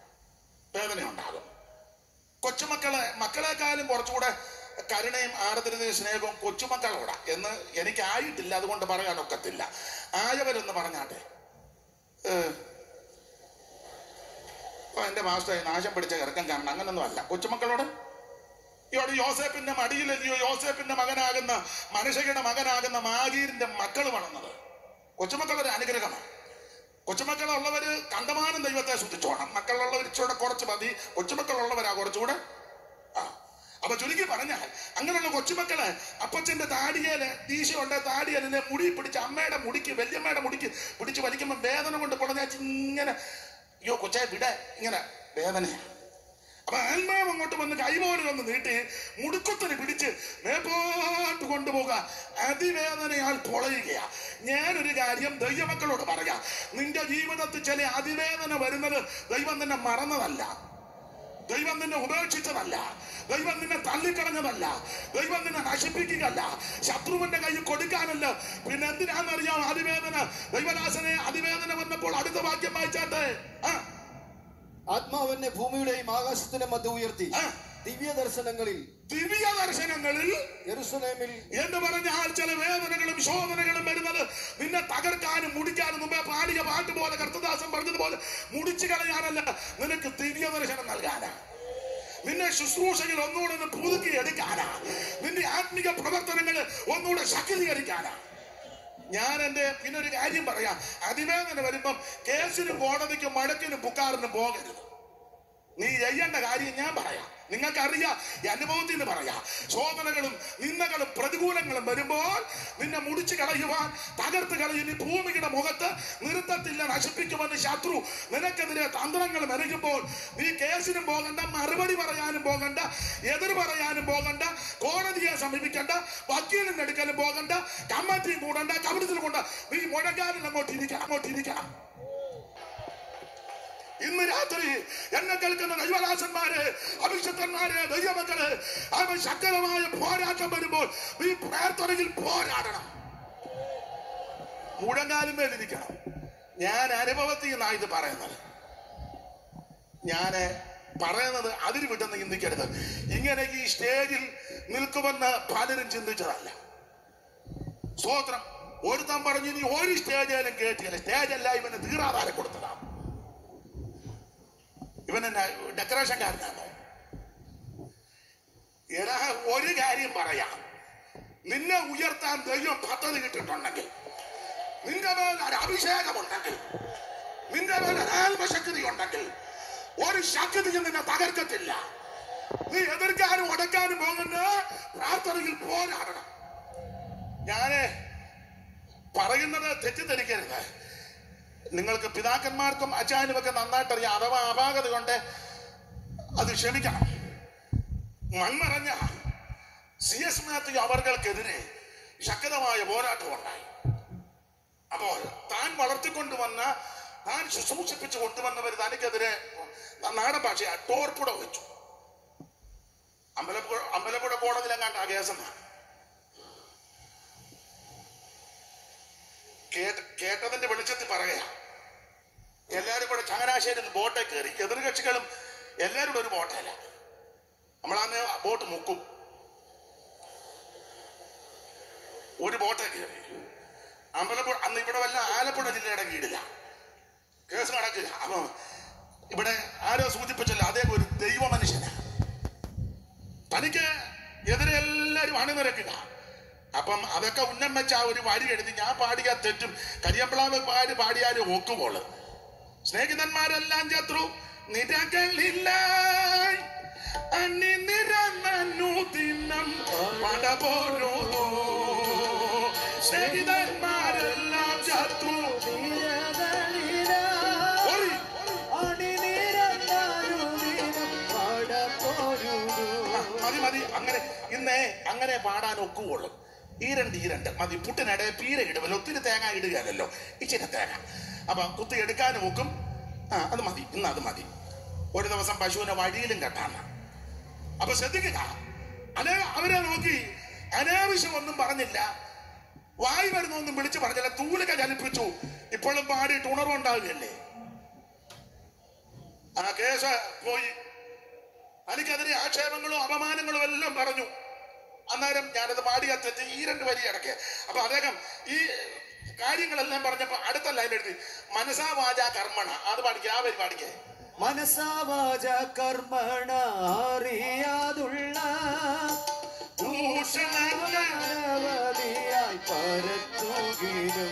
Speaker 1: വേദന ഉണ്ടാകും കൊച്ചുമക്കളെ മക്കളെക്കാളും കുറച്ചുകൂടെ കരുണയും ആർദ്രതയും സ്നേഹവും കൊച്ചുമക്കളോടാ എന്ന് എനിക്കായിട്ടില്ല അതുകൊണ്ട് പറയാൻ ഒക്കത്തില്ല ആയവരെന്ന് പറഞ്ഞാട്ടെ ഏഹ്, ഓ, എന്റെ മാസ്റ്റർ നാശം പിടിച്ച കിടക്കാൻ കാരണം അങ്ങനൊന്നും അല്ല കൊച്ചുമക്കളോട് ഇവിടെ യോസേപ്പിന്റെ മടിയിലല്ലയോ യോസേപ്പിന്റെ മകനാകുന്ന മനുഷ്യയുടെ മകനാകുന്ന മാഗീരിന്റെ മക്കൾ വളർന്നത് കൊച്ചുമക്കളൊരു അനുഗ്രഹമാണ് കൊച്ചുമക്കളുള്ളവര് കണ്ടമാനം ദൈവത്തെ ശ്രദ്ധിച്ചോണം മക്കളുള്ളവർ ഇച്ചിരി കുറച്ച് മതി കൊച്ചുമക്കളുള്ളവരാ കുറച്ചുകൂടെ ആ അപ്പൊ ചുരുക്കി പറഞ്ഞാൽ അങ്ങനെയുള്ള കൊച്ചുമക്കള് അപ്പച്ചന്റെ താടിയേല് ദീശയുണ്ട് താടിയലിനെ മുടി പിടിച്ച് അമ്മയുടെ മുടിക്ക് വല്യമ്മയുടെ മുടിക്ക് പിടിച്ച് വലിക്കുമ്പോൾ വേദന കൊണ്ട് പൊളഞ്ഞാച്ച് ഇങ്ങനെ അയ്യോ കൊച്ചേ വിട ഇങ്ങനെ വേദനയാണ് അപ്പൊ ആത്മാവ് അങ്ങോട്ട് വന്ന് കൈപോലെ വന്ന് നീട്ടി മുടുക്കത്തിന് പിടിച്ച് മേപ്പോട്ട് കൊണ്ടുപോകുക അതിവേദനയാൽ പൊളയുകയാ ഞാനൊരു കാര്യം ദൈവമക്കളോട് പറയാം നിന്റെ ജീവിതത്തിൽ ചില അതിവേദന വരുന്നത് ദൈവം നിന്നെ മറന്നതല്ല ദൈവം നിന്നെ ഉപേക്ഷിച്ചതല്ല ദൈവം നിന്നെ തള്ളിക്കളഞ്ഞതല്ല ദൈവം നിന്നെ നശിപ്പിക്കുകയല്ല ശത്രുവിന്റെ കയ്യിൽ കൊടുക്കാനല്ല പിന്നെ എന്തിനാണെന്നറിയാം അതിവേദന ദൈവദാസനെ അതിവേദന വന്നപ്പോൾ അടുത്ത വാക്യം വായിച്ചാട്ടെ ആ
Speaker 2: ആത്മാവെന്നെ ഭൂമിയുടെയും ആകാശത്തിന്റെ മധ്യ ഉയർത്തി
Speaker 1: ആ.
Speaker 2: ദിവ്യ ദർശനങ്ങളിൽ
Speaker 1: ദിവ്യ ദർശനങ്ങളിൽ
Speaker 2: യെരുസലേമിൽ
Speaker 1: എന്ന് പറഞ്ഞാൽ ചില വേദനകളും ശോധനകളും വരുന്നത് നിന്നെ തകർക്കാനും മുടിക്കാനും മുമ്പേ പാടിയ പാട്ട് പോലെ കർത്തദാസൻ പറഞ്ഞതുപോലെ മുടിച്ചു കളയാനല്ല നിനക്ക് ദിവ്യ ദർശനം നൽകാനാ നിന്നെ ശുശ്രൂഷയിൽ ഒന്നുകൂടെ ഒന്ന് പുതുക്കി എടുക്കാനാ നിന്റെ ആത്മിക പ്രവർത്തനങ്ങൾ ഒന്നുകൂടെ ശക്തീകരിക്കാനാ ഞാൻ എന്റെ പിന്നെ ഒരു കാര്യം പറയാം അതിവേദന വരുമ്പം കേസിനും കോടതിക്കും മഴക്കിനും പുക്കാറിനും പോകരുത് നീ ചെയ്യേണ്ട കാര്യം ഞാൻ പറയാം നിങ്ങൾക്കറിയാം ഈ അനുഭവത്തിൽ നിന്ന് പറയാം ശോധനകളും നിന്ദകളും പ്രതികൂലങ്ങളും വരുമ്പോൾ നിന്നെ മുടിച്ചു കളയുവാൻ തകർത്ത് കളയും ഈ ഭൂമിയുടെ മുഖത്ത് നിർത്തത്തില്ല നശിപ്പിക്കുമെന്ന് ശത്രു നിനക്കെതിരെ തന്ത്രങ്ങൾ മെനയുമ്പോൾ നീ കേസിനും പോകണ്ട മറുപടി പറയാനും പോകണ്ട എതിർ പറയാനും പോകണ്ട കോടതിയെ സമീപിക്കണ്ട വക്കീലിന്റെ അടുക്കലും പോകണ്ട കമ്മിറ്റിയും കൂടണ്ട കവിടത്തിൽ കൊണ്ട നീ മുഴങ്ങാനും അങ്ങോട്ട് ഇരിക്കണം അങ്ങോട്ട് ഇരിക്കണം ഇന്ന് രാത്രി എന്നെ കേൾക്കുന്ന ദൈവദാസന്മാര് അഭിഷക്തന്മാര് ദൈവമക്കള് അവൻ ശക്തമായ പോരാട്ടം വരുമ്പോൾ നീ പ്രാർത്ഥനയിൽ പോരാടണം മുഴങ്ങാലും മേലിരിക്കണം ഞാൻ അനുഭവത്തിൽ നിന്നാ ഇത് പറയുന്നത് ഞാന് പറയുന്നത് അതിന് വിട്ടെന്ന് ചിന്തിക്കരുത് ഇങ്ങനെ ഈ സ്റ്റേജിൽ നിൽക്കുമെന്ന് പലരും ചിന്തിച്ചതല്ല സ്വോത്രം ഒരുത്തൻ പറഞ്ഞു ഇനി ഒരു സ്റ്റേജിലും കേട്ടില്ല സ്റ്റേജല്ല ഇവന് തീറാധാരം കൊടുത്തതാണ് ഇവൻ എന്നാ ഡെക്കറേഷൻകാരനാണോ എടാ ഒരു കാര്യം പറയാം നിന്നെ ഉയർത്താൻ ദൈവം പദ്ധതി കിട്ടിയിട്ടുണ്ടെങ്കിൽ നിന്റെ മേൽ ഒരു അഭിഷേകമുണ്ടെങ്കിൽ നിന്റെ മേൽ ഒരു ആത്മശക്തി ഉണ്ടെങ്കിൽ ഒരു ശക്തിയും നിന്നെ തകർക്കത്തില്ല നീ എതിർക്കാനും ഉടക്കാനും പോകുന്ന പ്രാർത്ഥനയിൽ പോരാടണം ഞാന് പറയുന്നത് തെറ്റിദ്ധരിക്കരുത് നിങ്ങൾക്ക് പിതാക്കന്മാർക്കും അച്ചാനുമൊക്കെ നന്നായിട്ട് അറിയാം അഥവാ അപാകത കൊണ്ട് അത് ക്ഷമിക്കണം മൺമറഞ്ഞ സി എസ് മാത്യു അവർകൾക്കെതിരെ ശക്തമായ പോരാട്ടം ഉണ്ടായി അപ്പോൾ താൻ വളർത്തിക്കൊണ്ടുവന്ന താൻ ശുശ്രൂഷിപ്പിച്ച് കൊണ്ടുവന്നവർ തനിക്കെതിരെ നാടൻ ഭാഷ ടോർപ്പുട വെച്ചു അമ്പലപ്പുഴ അമ്പലപ്പുഴ കോടതിയിലെങ്ങാണ്ട് ആ കേസെന്നാണ് കേട്ട കേട്ടതിന്റെ വെളിച്ചത്തിൽ പറയാ എല്ലാരും കൂടെ ചങ്ങനാശ്ശേരി ബോട്ടെ കയറി എതിർകക്ഷികളും എല്ലാരും കൂടെ ഒരു ബോട്ടല്ല നമ്മളന്ന് ബോട്ട് മുക്കും ഒരു ബോട്ടെ കയറി അമ്പലപ്പുഴ അന്ന് ഇവിടെ വല്ല ആലപ്പുഴ ജില്ലയുടെ കീഴില്ല കേസ് നടക്കുക അപ്പൊ ഇവിടെ ആരോ സൂചിപ്പിച്ചല്ലോ അദ്ദേഹം ഒരു ദൈവ മനുഷ്യനാ തനിക്ക് എതിരെ എല്ലാരും അണിനിരക്കുക അപ്പം അതൊക്കെ ഉന്നം വെച്ച ആ ഒരു വരി എഴുതി ഞാൻ പാടിയ തെറ്റും കരിയമ്പിളാവ് പാടി പാടിയാലും ഒക്കുമോള് സ്നേഹിതന്മാരെല്ലാം ചത്രു നിരകളില്ല അണി നിരന്നു ദിനം പടപോരോ സ്നേഹിതന്മാരെല്ലാം ചത്രു ഓടി. ആ, മതി മതി അങ്ങനെ ഇന്നേ അങ്ങനെ പാടാൻ ഒക്കുവുള്ളൂ ഈ രണ്ട് ഈ രണ്ട് മതി പുട്ടിനിടെ പീര ഇടുമല്ലോ ഒത്തിരി തേങ്ങ ഇടുകയല്ലോ ഇച്ചിരി തേങ്ങ അപ്പൊ കുത്തി എടുക്കാനും ഒക്കും ആ അത് മതി ഇന്ന് അത് മതി ഒരു ദിവസം പശുവിനെ വഴിയിലും കെട്ടാണ് അപ്പൊ ശ്രദ്ധിക്കുക അനേ അവരെ നോക്കി അനാവശ്യം ഒന്നും പറഞ്ഞില്ല വായി വരുന്നൊന്നും വിളിച്ചു പറഞ്ഞില്ല തൂലിക ചലിപ്പിച്ചു ഇപ്പോഴും പാടിയിട്ട് ഉണർവുണ്ടാവുകയല്ലേ ആ കേസ് പോയി എനിക്കെതിരെ ആക്ഷേപങ്ങളും അപമാനങ്ങളും എല്ലാം പറഞ്ഞു അന്നേരം ഞാനത് പാടിയ തെറ്റ് ഈ രണ്ട് വരി അടക്കെ അപ്പൊ അദ്ദേഹം ഈ കാര്യങ്ങളെല്ലാം പറഞ്ഞപ്പോ അടുത്ത ലൈൻ എഴുതി മനസാ വാച കർമ്മണ അത് പാടിക്കുക ആ വരി പാടിക്കേ
Speaker 2: മനസാവാച കർമ്മണ അറിയാതുള്ള
Speaker 1: ദൂഷണങ്ങൾ
Speaker 2: അനവധിയായി പരത്തുകിലും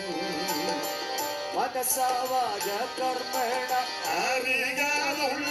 Speaker 2: മനസാവാച കർമ്മണ
Speaker 1: അറിയാതുള്ള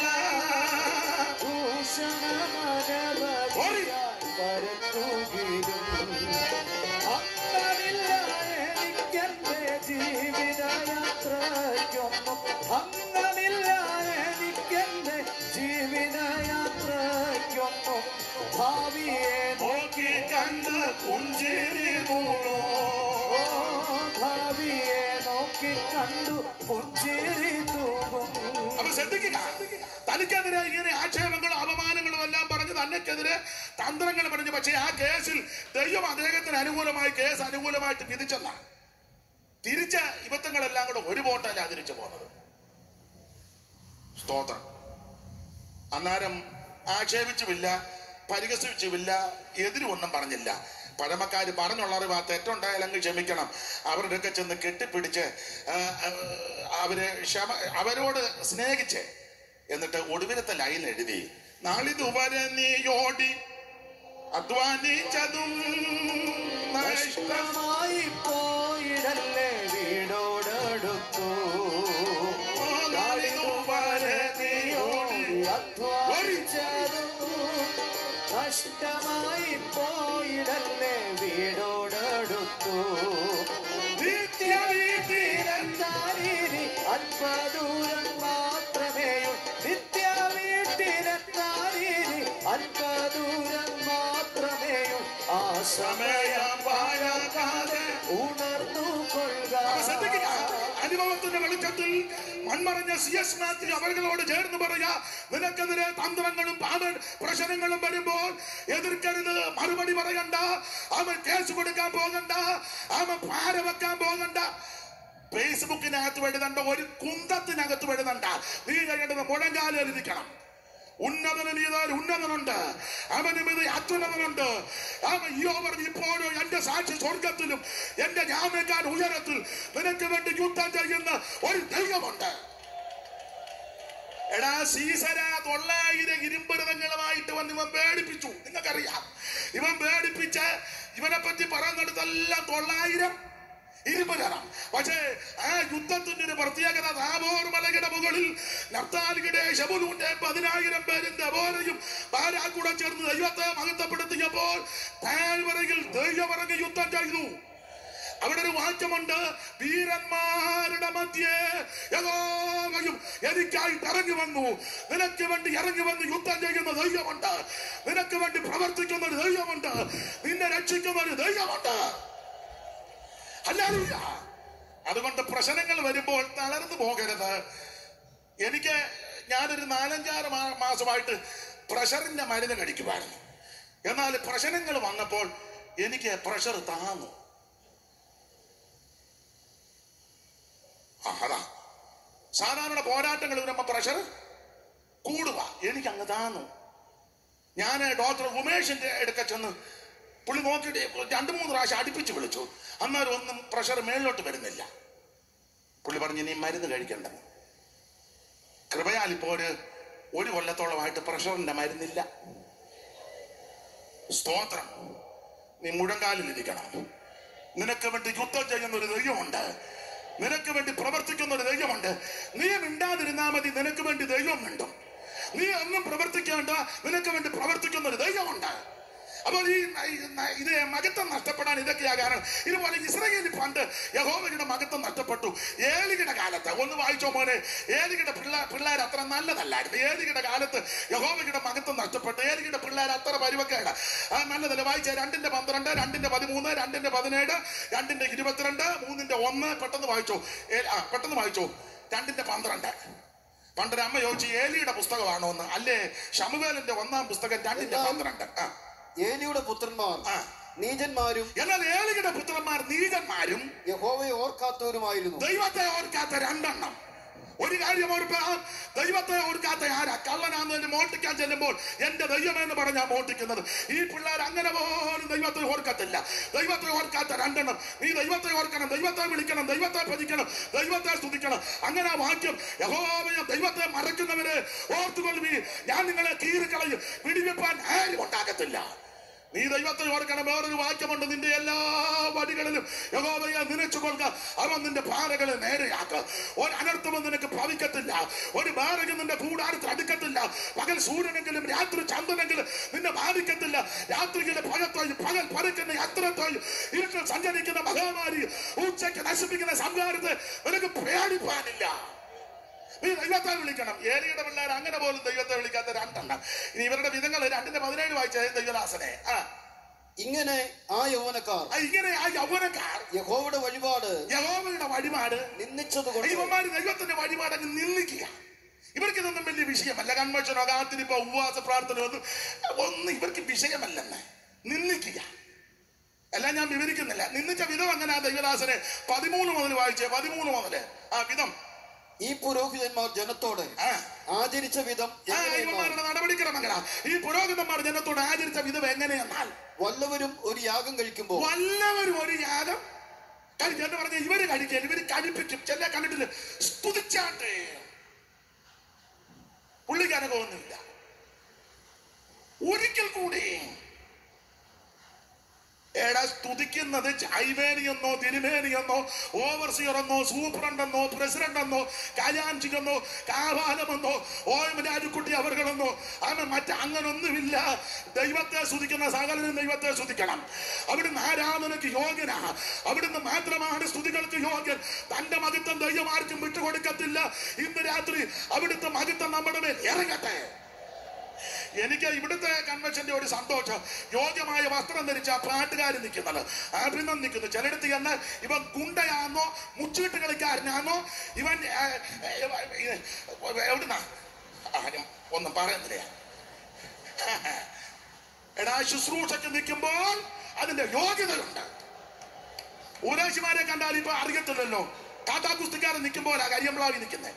Speaker 2: ഭൂഷണമനവധിയായി പരത്തുകിലും അന്നമില്ല എനിക്കെന്റെ ജീവിതയാത്രയ്ക്കൊന്നും അന്നമില്ല എനിക്കെന്റെ ജീവിതയാത്രയ്ക്കൊന്നും ഭാവിയെ
Speaker 1: നോക്കി കണ്ട് പുഞ്ചിരി മൂളോ
Speaker 2: ഓ ഭാവിയെ നോക്കി കണ്ടു പുഞ്ചിരി തൂകും
Speaker 1: അപ്പൊ ശ്രദ്ധിക്കുക തനിക്കെതിരെ ഇങ്ങനെ ആക്ഷേപങ്ങളും അപമാനങ്ങളും എല്ലാം പറഞ്ഞ് തന്നെക്കെതിരെ തന്ത്രങ്ങൾ പറഞ്ഞു പക്ഷേ ആ കേസിൽ ദൈവം അദ്ദേഹത്തിന് അനുകൂലമായി കേസ് അനുകൂലമായിട്ട് വിധിച്ചെന്ന തിരിച്ച ഇബദ്ധങ്ങളെല്ലാം കൂടെ ഒരു ബോട്ടല്ല തിരിച്ചു പോകുന്നത് സ്തോത്രം അന്നേരം ആക്ഷേപിച്ചുമില്ല പരിഹസിച്ചുമില്ല എതിരും ഒന്നും പറഞ്ഞില്ല പഴമക്കാര് പറഞ്ഞുള്ള അറിവ് ആ തെറ്റുണ്ടായാലെങ്കിൽ ക്ഷമിക്കണം അവരുടെയൊക്കെ ചെന്ന് കെട്ടിപ്പിടിച്ച് ആ, ആ, അവര് ക്ഷമ അവരോട് സ്നേഹിച്ച് എന്നിട്ട് ഒടുവിലത്തെ ലൈൻ എഴുതി നാളിതുവരനിയോടി അധ്വാനിച്ചതും നഷ്ടം
Speaker 2: നഷ്ടമായി പോയിടല്ലേ വീടോടടുത്തു നഷ്ടമായി പോയിടല്ലേ വീടോടടുത്തു നിത്യ വീട്ടിലെത്താനിനി അല്പദൂരം മാത്രമേയും നിത്യ വീട്ടിലെത്താനിനി അല്പദൂരം മാത്രമേയും ആ സമയം പാഴാക്കാതെ ഉണർന്നു
Speaker 1: അവ ശ്രദ്ധിക്കുക.
Speaker 2: കൊള്ളുക
Speaker 1: അനുഭവത്തിന്റെ വെളിച്ചത്തിൽ മൺമറഞ്ഞ സി എസ് മാത്യു അവர்களോട് ചേർന്ന് പറയാ നിനക്കെതിരെ തന്ത്രങ്ങളും പാപ പ്രശ്നങ്ങളും വരുമ്പോൾ എതിർക്കരുത് മറുപടി പറയണ്ട അവൻ കേസ് കൊടുക്കാൻ പോകണ്ട അവൻ പാര വെക്കാൻ പോകണ്ട ഫേസ്ബുക്കിനകത്ത് എഴുതണ്ട ഒരു കുന്തത്തിനകത്ത് എഴുതണ്ട നീ കഴിയേണ്ടത് മുഴങ്കാലിൽ ഇരിക്കണം ഉന്നതന് നീതാൽ ഉന്നതനുണ്ട് അവനും ഇത് അത്യുന്നതനുണ്ട് അവൻ യോ പറഞ്ഞു ഇപ്പോഴും എന്റെ സാക്ഷി സ്വർഗത്തിലും എന്റെ ജാമ്യക്കാർ ഉയരത്തിൽ നിനക്ക് വേണ്ടി യുദ്ധം ചെയ്യുന്ന ഒരു ദൈവമുണ്ട് എടാ സീസര തൊള്ളായിരം ഇരുമ്പരുതങ്ങളുമായിട്ട് വന്ന് ഇവൻ പേടിപ്പിച്ചു നിങ്ങൾക്കറിയാം ഇവൻ പേടിപ്പിച്ച് ഇവനെ പറ്റി പറയുന്നിടത്തെല്ലാം തൊള്ളായിരം ഇരുപതണം പക്ഷേ ആ യുദ്ധത്തിന്റെ ഒരു പ്രത്യേകത താബോർ മലയുടെ മുകളിൽ നപ്താലിയുടെ ശബുലുന്റെ പതിനായിരം പേരും ദബോരയും പാരാക്കൂടെ ചേർന്ന് ദൈവത്തെ മഹത്വപ്പെടുത്തിയപ്പോൾ താഴ്വരയിൽ ദൈവമറങ്ങി യുദ്ധം ചെയ്തു അവിടെ ഒരു വാക്യമുണ്ട് വീരന്മാരുടെ മധ്യേ യഹോവയും എനിക്കായിട്ട് ഇറങ്ങി വന്നു നിനക്ക് വേണ്ടി ഇറങ്ങി വന്ന് യുദ്ധം ചെയ്യുന്ന ദൈവമുണ്ട് നിനക്ക് വേണ്ടി പ്രവർത്തിക്കുന്ന ഒരു ദൈവമുണ്ട് നിന്നെ രക്ഷിക്കുന്ന ഒരു ദൈവമുണ്ട് ഹല്ലേലൂയ. അതുകൊണ്ട് പ്രശ്നങ്ങൾ വരുമ്പോൾ തളർന്നു പോകരുത് എനിക്ക് ഞാനൊരു നാലഞ്ചാറ് മാ- മാസമായിട്ട് പ്രഷറിന്റെ മരുന്ന് കഴിക്കുമായിരുന്നു എന്നാൽ പ്രശ്നങ്ങൾ വന്നപ്പോൾ എനിക്ക് പ്രഷർ താന്നു ആ, അതാ സാധാരണ പോരാട്ടങ്ങൾ വരുമ്പോ പ്രഷർ കൂടുക എനിക്ക് അങ്ങ് താന്നു ഞാൻ ഡോക്ടർ ഉമേഷിന്റെ അടുക്ക ചെന്ന് പുള്ളി നോക്കിയിട്ട് രണ്ടു മൂന്ന് പ്രാവശ്യം അടുപ്പിച്ച് വിളിച്ചു അന്നേരം ഒന്നും പ്രഷർ മേളിലോട്ട് വരുന്നില്ല പുള്ളി പറഞ്ഞു നീ മരുന്ന് കഴിക്കണ്ടെന്ന് കൃപയാൽ ഇപ്പോൾ ഒരു ഒരു കൊല്ലത്തോളമായിട്ട് പ്രഷറിന്റെ മരുന്നില്ല സ്തോത്രം നീ മുഴങ്കാലിലിരിക്കണം നിനക്ക് വേണ്ടി യുദ്ധം ചെയ്യുന്ന ഒരു ദൈവമുണ്ട് നിനക്ക് വേണ്ടി പ്രവർത്തിക്കുന്ന ഒരു ദൈവമുണ്ട് നീ മിണ്ടാതിരുന്നാ മതി നിനക്ക് വേണ്ടി ദൈവം മിണ്ടും നീ ഒന്നും പ്രവർത്തിക്കേണ്ട നിനക്ക് വേണ്ടി പ്രവർത്തിക്കുന്ന ഒരു ദൈവമുണ്ട് അപ്പോൾ ഈ ഈ ഇത് മകത്വം നഷ്ടപ്പെടാൻ ഇതൊക്കെയാ കാരണം ഇതുപോലെ ഇസ്രയേലി പണ്ട് യഹോവയുടെ മകത്വം നഷ്ടപ്പെട്ടു ഏലിയുടെ കാലത്ത് ഒന്ന് വായിച്ചോ മോനെ ഏലിയുടെ പിള്ളേർ പിള്ളേർ അത്ര നല്ലതല്ലായിരുന്നു ഏലിയുടെ കാലത്ത് യഹോവയുടെ മകത്വം നഷ്ടപ്പെട്ടു ഏലിയുടെ പിള്ളേർ അത്ര പരിവക്കേട ആ നല്ലതല്ല വായിച്ച രണ്ടിന്റെ പന്ത്രണ്ട് രണ്ടിന്റെ പതിമൂന്ന് രണ്ടിന്റെ പതിനേഴ് രണ്ടിന്റെ ഇരുപത്തിരണ്ട് മൂന്നിന്റെ ഒന്ന് പെട്ടെന്ന് വായിച്ചോ ഏ- ആ പെട്ടെന്ന് വായിച്ചോ രണ്ടിന്റെ പന്ത്രണ്ട് പണ്ടൊരു അമ്മ ചോദിച്ചു ഏലിയുടെ പുസ്തകമാണോ എന്ന് അല്ലേ ഷമുവേലിന്റെ ഒന്നാം പുസ്തകം രണ്ടിന്റെ പന്ത്രണ്ട് ആ
Speaker 3: ഏലിയുടെ പുത്രന്മാർ
Speaker 1: ആ.
Speaker 3: നീചന്മാരും
Speaker 1: എന്നാൽ ഏലിയുടെ പുത്രന്മാർ നീചന്മാരും
Speaker 3: യഹോവയെ ഓർക്കാത്തവരുമായിരുന്നു
Speaker 1: ദൈവത്തെ ഓർക്കാത്ത രണ്ടെണ്ണം ഒരു കാര്യം ഓർപ്പ ദൈവത്തെ ഓർക്കാത്ത ആരാ കള്ളനാന്ന് മോട്ടിക്കാൻ ചെല്ലുമ്പോൾ എന്റെ ദൈവമെന്ന് പറഞ്ഞാ മോട്ടിക്കുന്നത് ഈ പിള്ളേർ അങ്ങനെ പോലും ദൈവത്തെ ഓർക്കത്തില്ല ദൈവത്തെ ഓർക്കാത്ത രണ്ടെണ്ണം നീ ദൈവത്തെ ഓർക്കണം ദൈവത്തെ വിളിക്കണം ദൈവത്തെ ഭജിക്കണം ദൈവത്തെ സ്തുതിക്കണം അങ്ങനെ ആ വാക്യം യഹോവയെ ദൈവത്തെ മറക്കുന്നവരെ ഓർത്തുകൊള്ളുവീ ഞാൻ നിങ്ങളെ കീറിക്കളയും പിടിവെപ്പാൻ ആരും ഉണ്ടാകത്തില്ല നീ ദൈവത്തെ ഓർക്കണം വേറൊരു വാക്യമുണ്ട് നിന്റെ എല്ലാ വടികളിലും യഹോവയെ നിലച്ചു കൊള്ളുക അവൻ നിന്റെ പാറകളെ നേരെയാക്ക ഒരു അനർത്ഥവും നിനക്ക് ഭവിക്കത്തില്ല ഒരു ബാരകം നിന്റെ കൂടാരത്തിൽ അടുക്കത്തില്ല പകൽ സൂര്യനെങ്കിലും രാത്രി ചന്ദ്രനെങ്കിലും നിന്നെ ബാധിക്കത്തില്ല രാത്രിയിലെ ഭയത്തോയും പകൽ പരക്കുന്ന അത്രത്തോയും ഇരുട്ടിൽ സഞ്ചരിക്കുന്ന മഹാമാരി ഉച്ചയ്ക്ക് നശിപ്പിക്കുന്ന സംഹാരത്തെ നിനക്ക് പേടിപ്പാനില്ല നീ ദൈവത്തെ വിളിക്കണം ഏലിയുടെ പിള്ളേർ അങ്ങനെ പോലും ദൈവത്തെ വിളിക്കാത്ത രണ്ടെണ്ണം ഇനി ഇവരുടെ വിധങ്ങൾ രണ്ടിന്റെ പതിനേഴ് വായിച്ച ദൈവദാസനെ ആ
Speaker 3: ഇങ്ങനെ ആ യൗവനക്കാർ
Speaker 1: ആ, ഇങ്ങനെ ആ യൗവനക്കാർ
Speaker 3: യഹോവയുടെ വഴിപാട്
Speaker 1: യഹോവയുടെ വഴിപാട്
Speaker 3: നിന്ദിച്ചതുകൊണ്ട്
Speaker 1: ഇവന്മാര് ദൈവത്തിന്റെ വഴിപാട് അങ്ങ് നിന്ദിക്കുക ഇവർക്ക് ഇതൊന്നും വലിയ വിഷയമല്ല കൺവെൻഷനോ കാത്തിരിപ്പോ ഉപവാസ പ്രാർത്ഥന ഒന്നും ഒന്നും ഇവർക്ക് വിഷയമല്ലെന്ന് നിന്ദിക്കുക എല്ലാം ഞാൻ വിവരിക്കുന്നില്ല നിന്ദിച്ച വിധം അങ്ങനെ ആ ദൈവദാസനെ പതിമൂന്ന് മുതൽ വായിച്ചേ പതിമൂന്ന് മുതല് ആ വിധം
Speaker 3: ഈ പുരോഹിതന്മാർ ജനത്തോട്
Speaker 1: ആ.
Speaker 3: ആചരിച്ച വിധം
Speaker 1: ആ,
Speaker 3: എങ്ങനെയെന്നാൽ
Speaker 1: ഇവന്മാരുടെ നടപടിക്രമങ്ങളാ ഈ പുരോഹിതന്മാർ ജനത്തോട് ആചരിച്ച വിധം എങ്ങനെയെന്നാൽ
Speaker 3: വല്ലവരും ഒരു യാഗം കഴിക്കുമ്പോൾ
Speaker 1: വല്ലവരും ഒരു യാഗം കഴിക്കും എന്ന് പറഞ്ഞ ഇവര് കഴിക്കാൻ ഇവര് കഴിപ്പിക്കും ചെല്ല കണ്ടിട്ടില്ല സ്തുതിച്ചാട്ടെ പുള്ളിക്കനകമൊന്നുമില്ല ഒരിക്കൽ കൂടി എടാ സ്തുതിക്കുന്നത് ചൈവേനിയെന്നോ തിരുമേനിയെന്നോ ഓവർസിയറെന്നോ സൂപ്രണ്ടെന്നോ പ്രസിഡന്റെന്നോ ഖജാൻജിക്കെന്നോ കാവാലമെന്നോ ഓയം രാജുക്കുട്ടി അവർകളെന്നോ അങ്ങനെ മറ്റ് അങ്ങനൊന്നുമില്ല ദൈവത്തെ സ്തുതിക്കുന്ന സകലനും ദൈവത്തെ സ്തുതിക്കണം അവിടുന്ന് ആരാധനയ്ക്ക് യോഗ്യനാ അവിടുന്ന് മാത്രമാണ് സ്തുതികൾക്ക് യോഗ്യൻ തന്റെ മതിത്വം ദൈവം ആർക്കും വിട്ടുകൊടുക്കത്തില്ല ഇന്ന് രാത്രി അവിടുത്തെ മതിത്വം നമ്മുടെ മേൽ ഇറങ്ങട്ടെ എനിക്ക് ഇവിടുത്തെ കൺവെൻഷന്റെ ഒരു സന്തോഷം യോഗ്യമായ വസ്ത്രം ധരിച്ച ആ പാട്ടുകാർ നിൽക്കുന്നത് അഭിനന്ദിക്കുന്നു ചിലയിടത്ത് ചെന്നാൽ ഇവൻ ഗുണ്ടയാണോ മുച്ചീട്ട് കളിക്കാരനാണോ ഇവൻ ആ, ഏ, എവിടുന്നാ ആരും ഒന്നും പറയുന്നില്ല എടാ ശുശ്രൂഷയ്ക്ക് നിൽക്കുമ്പോൾ അതിന്റെ യോഗ്യതയുണ്ട് ഊരാശിമാരെ കണ്ടാൽ ഇപ്പൊ അറിയത്തില്ലല്ലോ കാത്താക്കുസ്തിക്കാരൻ നിൽക്കുമ്പോഴാ കരിയമ്പ്ലാവി നിൽക്കുന്നത്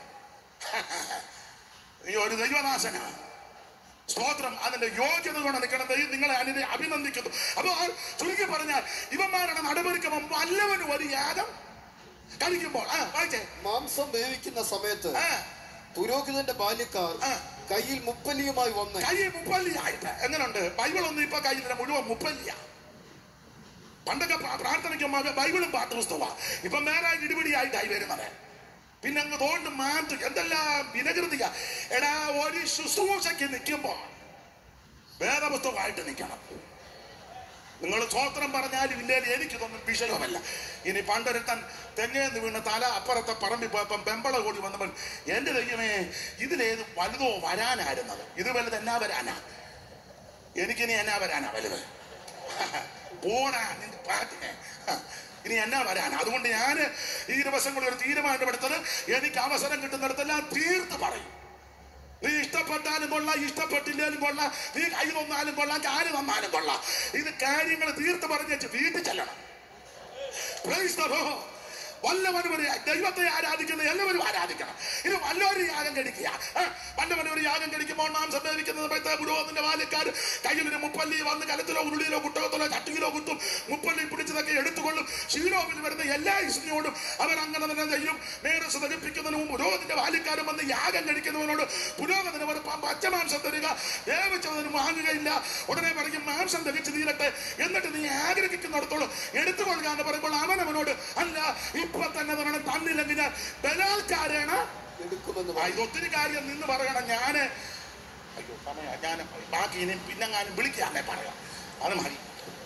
Speaker 1: ഈ ഒരു ദൈവദാസനാ സ്തോത്രം അതിന്റെ യോഗ്യത കൊണ്ട് നിൽക്കണം ദൈവം നിങ്ങളെ അതിനെ അഭിനന്ദിക്കുന്നു അപ്പോൾ ചുരുക്കി പറഞ്ഞാൽ ഇവന്മാരുടെ നടപടിക്രമം വല്ലവനും ഒരു യാഗം കഴിക്കുമ്പോൾ ആ വായിച്ചേ
Speaker 3: മാംസം വേവിക്കുന്ന സമയത്ത്
Speaker 1: ആ
Speaker 3: പുരോഹിതന്റെ ബാല്യക്കാർ
Speaker 1: ആ.
Speaker 3: കയ്യിൽ മുപ്പല്ലിയുമായി വന്ന്
Speaker 1: കൈ മുപ്പല്ലിയായിട്ട് എങ്ങനെയുണ്ട് ബൈബിൾ ഒന്നും ഇപ്പൊ കയ്യിൽ മുഴുവൻ മുപ്പല്ലിയ പണ്ടൊക്കെ പ്രാ- പ്രാർത്ഥനയ്ക്ക് മുമ്പ് ബൈബിളും പാട്ട് പുസ്തകമാ ഇപ്പം വേറെ ഇടിപിടിയായിട്ടായി വരുന്നത് പിന്നെ അങ്ങ് തോണ്ട് മാന്തു എന്തെല്ലാം വിനകൃതിയ എടാ ഒരു ശുശ്രൂഷയ്ക്ക് നിൽക്കുമ്പോൾ വേദപുസ്തകമായിട്ട് നിൽക്കണം നിങ്ങൾ സ്വോത്രം പറഞ്ഞാലും ഇല്ലേലും എനിക്കിതൊന്നും വിഷയമല്ല ഇനി പണ്ടൊരുത്തൻ തെങ്ങേന്ന് വീണ് തല അപ്പുറത്തെ പറമ്പിൽ പോയപ്പം പെമ്പള കൂടി വന്നപ്പോൾ എന്റെ ദൈവമേ ഇതിലേത് വലുതോ വരാനായിരുന്നത് ഇത് വലുത് എന്നാ വരാനാ എനിക്കിനി എന്നാ വരാനാ വലുത് പോടാ നിന്റെ പാട്ടിനെ ഇനി എന്നാ വരാനാ അതുകൊണ്ട് ഞാൻ ഈ ദിവസങ്ങളിൽ ഒരു തീരുമാനമെടുത്തത് എനിക്ക് അവസരം കിട്ടുന്നിടത്തെല്ലാം തീർത്ത് പറയും നീ ഇഷ്ടപ്പെട്ടാലും കൊള്ളാം ഇഷ്ടപ്പെട്ടില്ലേലും കൊള്ളാം നീ കൈ തന്നാലും കൊള്ളാം കാല് തന്നാലും കൊള്ളാം ഇത് കാര്യങ്ങൾ തീർത്ത് പറഞ്ഞു വെച്ച് വീട്ടിൽ ചെല്ലണം Praise the Lord. വല്ലവനും ഒരു ദൈവത്തെ ആരാധിക്കുന്ന എല്ലാവരും ആരാധിക്കണം ഇത് വല്ലൊരു യാഗം കഴിക്കുക ആ, വല്ലവനും ഒരു യാഗം കഴിക്കുമ്പോൾ നാം സംഭവിക്കുന്ന സമയത്ത് പുരോഹിതന്റെ ബാല്യക്കാർ കയ്യിൽ ഒരു മുപ്പല്ലി വന്ന് കലത്തിലോ ഉരുളിയിലോ കുട്ടകത്തിലോ ചട്ടിയിലോ കുത്തും മുപ്പല്ലി പിടിച്ചതൊക്കെ എടുത്തുകൊള്ളും ഷീലോവിൽ വരുന്ന എല്ലാ ഇസ്മിയോടും അവർ അങ്ങനെ തന്നെ ചെയ്യും മേരസ് ദഹിപ്പിക്കുന്നതിനും പുരോഹിതന്റെ ബാല്യക്കാരും വന്ന് യാഗം കഴിക്കുന്നവനോട് പുരോഹിതന് ഒരു പ- പച്ചമാംസം തരിക വേവിച്ചതിന് വാങ്ങുകയില്ല ഉടനെ പറയും മാംസം ദഹിച്ച് തീരട്ടെ എന്നിട്ട് നീ ആഗ്രഹിക്കുന്നിടത്തോളം എടുത്തുകൊള്ളുക എന്ന് പറയുമ്പോൾ അവൻ അവനോട് അല്ല ഇപ്പൊ തന്നെ തരണം തന്നില്ലെങ്കിൽ ഞാൻ ബലാത്കാരേണ
Speaker 3: എടുക്കുമെന്ന്
Speaker 1: ആ, ഇത് ഒത്തിരി കാര്യം നിന്ന് പറയണം ഞാന് അയ്യോ സമയ ഞാൻ ബാക്കി ഇനി പിന്നെങ്ങാനും വിളിക്കാന്നേ പറയാം അത് മതി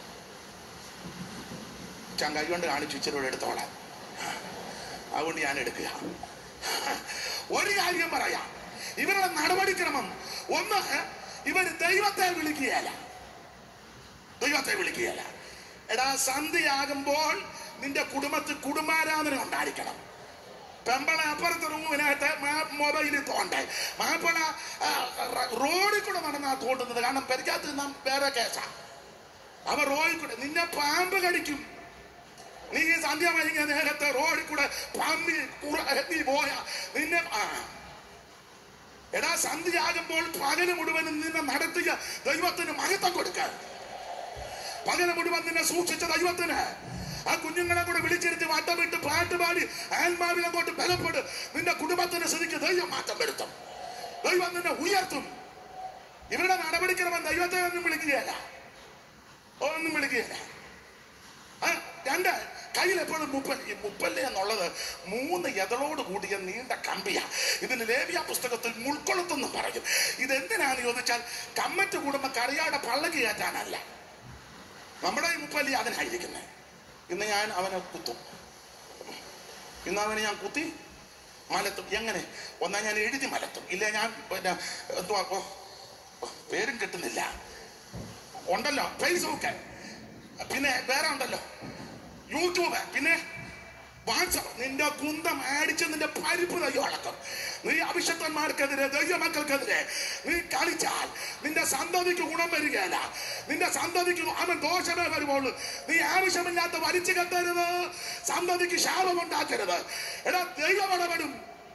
Speaker 1: ഞാൻ കൈ കൊണ്ട് കാണിച്ചു ഇച്ചിരി കൂടെ എടുത്തോളാം അതുകൊണ്ട് ഞാൻ എടുക്കുക ഒരു കാര്യം പറയാം ഇവരുടെ നടപടിക്രമം ഒന്ന് ഇവർ ദൈവത്തെ വിളിക്കുകയല്ല ദൈവത്തെ വിളിക്കുകയല്ല എടാ സന്ധ്യയാകുമ്പോൾ നിന്റെ കുടുംബത്തിൽ കുടുംബാരാധന ഉണ്ടായിരിക്കണം പെമ്പള അപ്പുറത്തെ റൂമിനകത്ത് മൊബൈലിൽ തോണ്ടേ മാപ്പിള ആ, റ- റോഡിൽ കൂടെ നടന്നാ തോണ്ടുന്നത് കാരണം പെരിക്കാത്ത നാം വേറെ കേസാ അവ റോഡിൽ കൂടെ നിന്നെ പാമ്പ് കടിക്കും നീ ഈ സന്ധ്യ വൈകിയ നേരത്തെ റോഡിൽ കൂടെ പാമ്പി കുറ- നീ പോയ നിന്നെ ആ എടാ സന്ധ്യയാകുമ്പോൾ പകല് മുഴുവനും നിന്നെ നടത്തിയ ദൈവത്തിന് മഹത്വം കൊടുക്കാൻ പകല് മുഴുവൻ നിന്നെ സൂക്ഷിച്ച ദൈവത്തിന് ആ കുഞ്ഞുങ്ങളെ കൂടെ വിളിച്ചിരുത്തി വട്ടം വിട്ട് പാട്ട് പാടി ആത്മാവിൽ അങ്ങോട്ട് ബലപ്പെട്ട് നിന്റെ കുടുംബത്തിന്റെ സ്ഥിതിക്ക് ദൈവം മാറ്റം വരുത്തും ദൈവം നിന്നെ ഉയർത്തും ഇവരുടെ നടപടിക്രമം ദൈവത്തെ ഒന്നും വിളിക്കുകയല്ല ഒന്നും വിളിക്കുകയല്ല ആ, രണ്ട് കയ്യിൽ എപ്പോഴും മുപ്പൽ ഈ മുപ്പല്ല് എന്നുള്ളത് മൂന്ന് എതളോട് കൂടിയ നീണ്ട കമ്പിയാ ഇതിന് ലേവിയ പുസ്തകത്തിൽ മുൾക്കൊളുത്തെന്ന് പറയും ഇതെന്തിനാന്ന് ചോദിച്ചാൽ കമ്മറ്റ് കൂടുമ്പോ കറിയാടെ പള്ളക്ക് കയറ്റാനല്ല നമ്മുടെ ഈ മുപ്പല്ലി അതിനായിരിക്കുന്നത് ഇന്ന് ഞാൻ അവനെ കുത്തും ഇന്ന് അവനെ ഞാൻ കുത്തി മലത്തും എങ്ങനെ ഒന്നാ ഞാൻ എഴുതി മലത്തും ഇല്ല ഞാൻ പിന്നെ എന്തുവാ ഓ, ഓ, പേരും കിട്ടുന്നില്ല ഉണ്ടല്ലോ ഫേസ്ബുക്ക് പിന്നെ വേറെ ഉണ്ടല്ലോ യൂട്യൂബ് പിന്നെ വാട്സപ്പ് നിന്റെ കുന്തം അടിച്ച് നിന്റെ പരിപ്പ് തയ്യോ അളക്കും നീ അഭിഷക്തന്മാർക്കെതിരെ ദൈവമക്കൾക്കെതിരെ നീ കളിച്ചാൽ നിന്റെ സന്തതിക്ക് ഗുണം വരികയല്ല നിന്റെ സന്തതിക്ക് അവൻ ദോഷമേ വരുവുള്ളൂ നീ ആവശ്യമില്ലാത്ത വലിച്ചു കെട്ടരുത് സന്തതിക്ക് ശാപം ഉണ്ടാക്കരുത് എടാ ദൈവം ഇടപെടും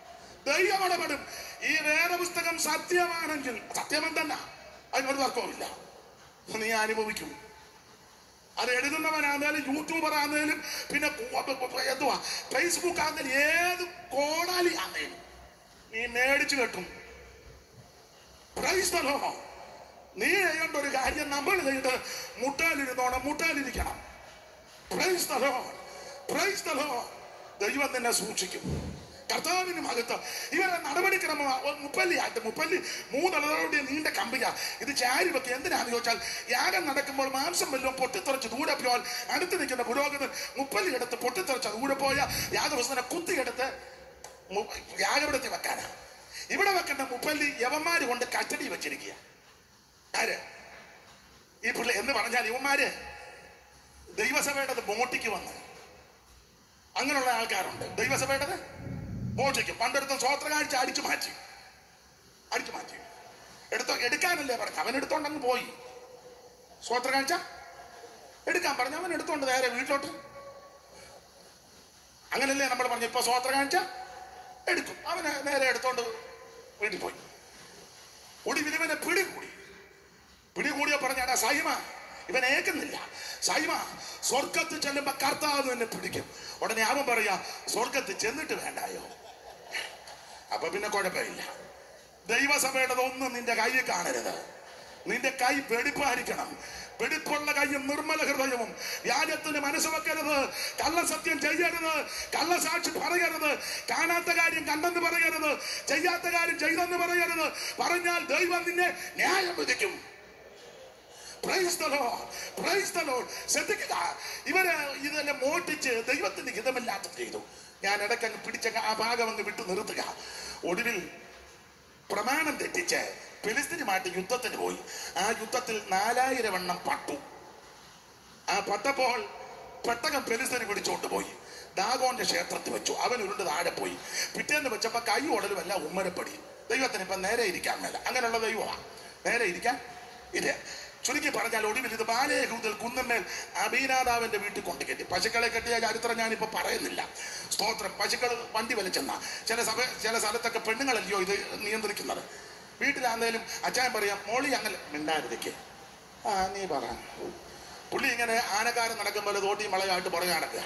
Speaker 1: ദൈവം ഇടപെടും ഈ വേദപുസ്തകം സത്യമാണെങ്കിൽ സത്യം തന്നെ അതിനൊരു തർക്കവുമില്ല നീ അനുഭവിക്കും അത് എഴുതുന്നവനാന്നേലും യൂട്യൂബർ ആന്നേലും പിന്നെ കു- എന്തുവാ ഫേസ്ബുക്ക് ആന്നേലും ഏത് കോടാലി ആന്നേലും നീ മേടിച്ചു കെട്ടും Praise the Lord. നീ ചെയ്യേണ്ട ഒരു കാര്യം നമ്മൾ ചെയ്ത് മുട്ടാലിരുന്നോണം മുട്ടാലിരിക്കണം Praise the Lord. Praise the Lord. ദൈവം നിന്നെ സൂക്ഷിക്കും കർത്താവിന് മകത്ത് ഇവരെ നടപടിക്രമം മുപ്പല്ലിയായിട്ട് മുപ്പല്ലി മൂന്നളതോടെ നീണ്ട കമ്പിക ഇത് ചാരി വെക്കുക എന്തിനാന്ന് ചോദിച്ചാൽ യാഗം നടക്കുമ്പോൾ മാംസം വല്ലതും പൊട്ടിത്തെറിച്ച് ദൂരെ പോയാൽ അടുത്ത് നിൽക്കുന്ന പുരോഹിതൻ മുപ്പല്ലി എടുത്ത് പൊട്ടിത്തെറിച്ച് ദൂരെ പോയ യാഗവസ്തുനെ കുത്തിയെടുത്ത് മു- യാഗപീഠത്തിൽ വെക്കാനാ ഇവിടെ വെക്കേണ്ട മുപ്പല്ലി യവന്മാര് കൊണ്ട് കസ്റ്റഡി വെച്ചിരിക്കുക ആര് ഈ പിള്ളേ എന്ന് പറഞ്ഞാൽ ഇവന്മാര് ദൈവസഭയുടെ ബോട്ടിക്ക് വന്ന് അങ്ങനെയുള്ള ആൾക്കാരുണ്ട് ദൈവസഭയുടെ ബോട്ടിക്ക് പണ്ടെടുത്ത സ്വോത്ര കാഴ്ച അടിച്ചു മാറ്റി അടിച്ചു മാറ്റി എടുത്തോ എടുക്കാനല്ലേ പറഞ്ഞു അവൻ എടുത്തോണ്ടങ്ങ് പോയി സ്വോത്ര കാഴ്ച എടുക്കാൻ പറഞ്ഞു അവൻ എടുത്തോണ്ട് നേരെ വീട്ടിലോട്ട് അങ്ങനല്ലേ നമ്മൾ പറഞ്ഞു ഇപ്പൊ സ്വോത്ര കാഴ്ച എടുക്കും അവന് നേരെ എടുത്തോണ്ട് വീട്ടിൽ പോയി ഒടുവിൽ ഇവനെ പിടികൂടി പിടികൂടിയ പറഞ്ഞാടാ സൈമ ഇവൻ ഏക്കുന്നില്ല സൈമ സ്വർഗത്തിൽ ചെല്ലുമ്പോ കർത്താവ് എന്നെ പിടിക്കും ഉടനെ അവൻ പറയാ സ്വർഗത്തിൽ ചെന്നിട്ട് വേണ്ടായോ അപ്പൊ പിന്നെ കുഴപ്പമില്ല ദൈവസഭയുടെ ഒന്നും നിന്റെ കയ്യിൽ കാണരുത് നിന്റെ കൈ വെടിപ്പായിരിക്കണം വെടിപ്പുള്ള കൈയും നിർമ്മല ഹൃദയവും വ്യാജത്തിന് മനസ്സ് വെക്കരുത് കള്ളസത്യം ചെയ്യരുത് കള്ളസാക്ഷി പറയരുത് കാണാത്ത കാര്യം കണ്ടെന്ന് പറയരുത് ചെയ്യാത്ത കാര്യം ചെയ്തെന്ന് പറയരുത് പറഞ്ഞാൽ ദൈവം നിന്നെ ന്യായം വിധിക്കും Praise the Lord. Praise the Lord. ശ്രദ്ധിക്കുക ഇവര് ഇതെല്ലാം മോട്ടിച്ച് ദൈവത്തിന് ഹിതമില്ലാത്ത ചെയ്തു ഞാൻ ഇടയ്ക്കങ്ങ് പിടിച്ച ആ ഭാഗം അങ്ങ് വിട്ടു നിർത്തുക ഒടുവിൽ പ്രമാണം തെറ്റിച്ച് ഫിലിസ്തീനുമായിട്ട് യുദ്ധത്തിന് പോയി ആ യുദ്ധത്തിൽ നാലായിരം എണ്ണം പട്ടു ആ പട്ടപ്പോൾ പെട്ടകം ഫെലിസ്തീന് പിടിച്ചോണ്ട് പോയി ദാഗോന്റെ ക്ഷേത്രത്തിൽ വെച്ചു അവൻ ഉരുണ്ട് താഴെ പോയി പിറ്റേന്ന് വെച്ചപ്പോ കൈ ഉടലും എല്ലാം ഉമ്മരപ്പടി ദൈവത്തിന് ഇപ്പൊ നേരെ ഇരിക്കാൻ മേല അങ്ങനെയുള്ള ദൈവമാണ് നേരെ ഇരിക്കാൻ ഇത് ചുരുക്കി പറഞ്ഞാൽ ഒടുവിൽ ഇത് ബാലേഹൂദൽ കുന്നമ്മേൽ അബീനാദാവിന്റെ വീട്ടിൽ കൊണ്ട് കെട്ടി പശുക്കളെ കെട്ടിയ ചരിത്രം ഞാനിപ്പോ പറയുന്നില്ല സ്തോത്രം പശുക്കൾ വണ്ടി വലിച്ചെന്ന ചില സഭ ചില സ്ഥലത്തൊക്കെ പെണ്ണുങ്ങളല്ലയോ ഇത് നിയന്ത്രിക്കുന്നത് വീട്ടിലാന്നേലും അച്ചായൻ പറയാം മോളി അങ്ങനെ മിണ്ടാതിരിക്കേ ആ നീ പറ പുള്ളി ഇങ്ങനെ ആനക്കാരൻ നടക്കുമ്പോൾ തോട്ടി മളയായിട്ട് പുറകെ നടക്കുക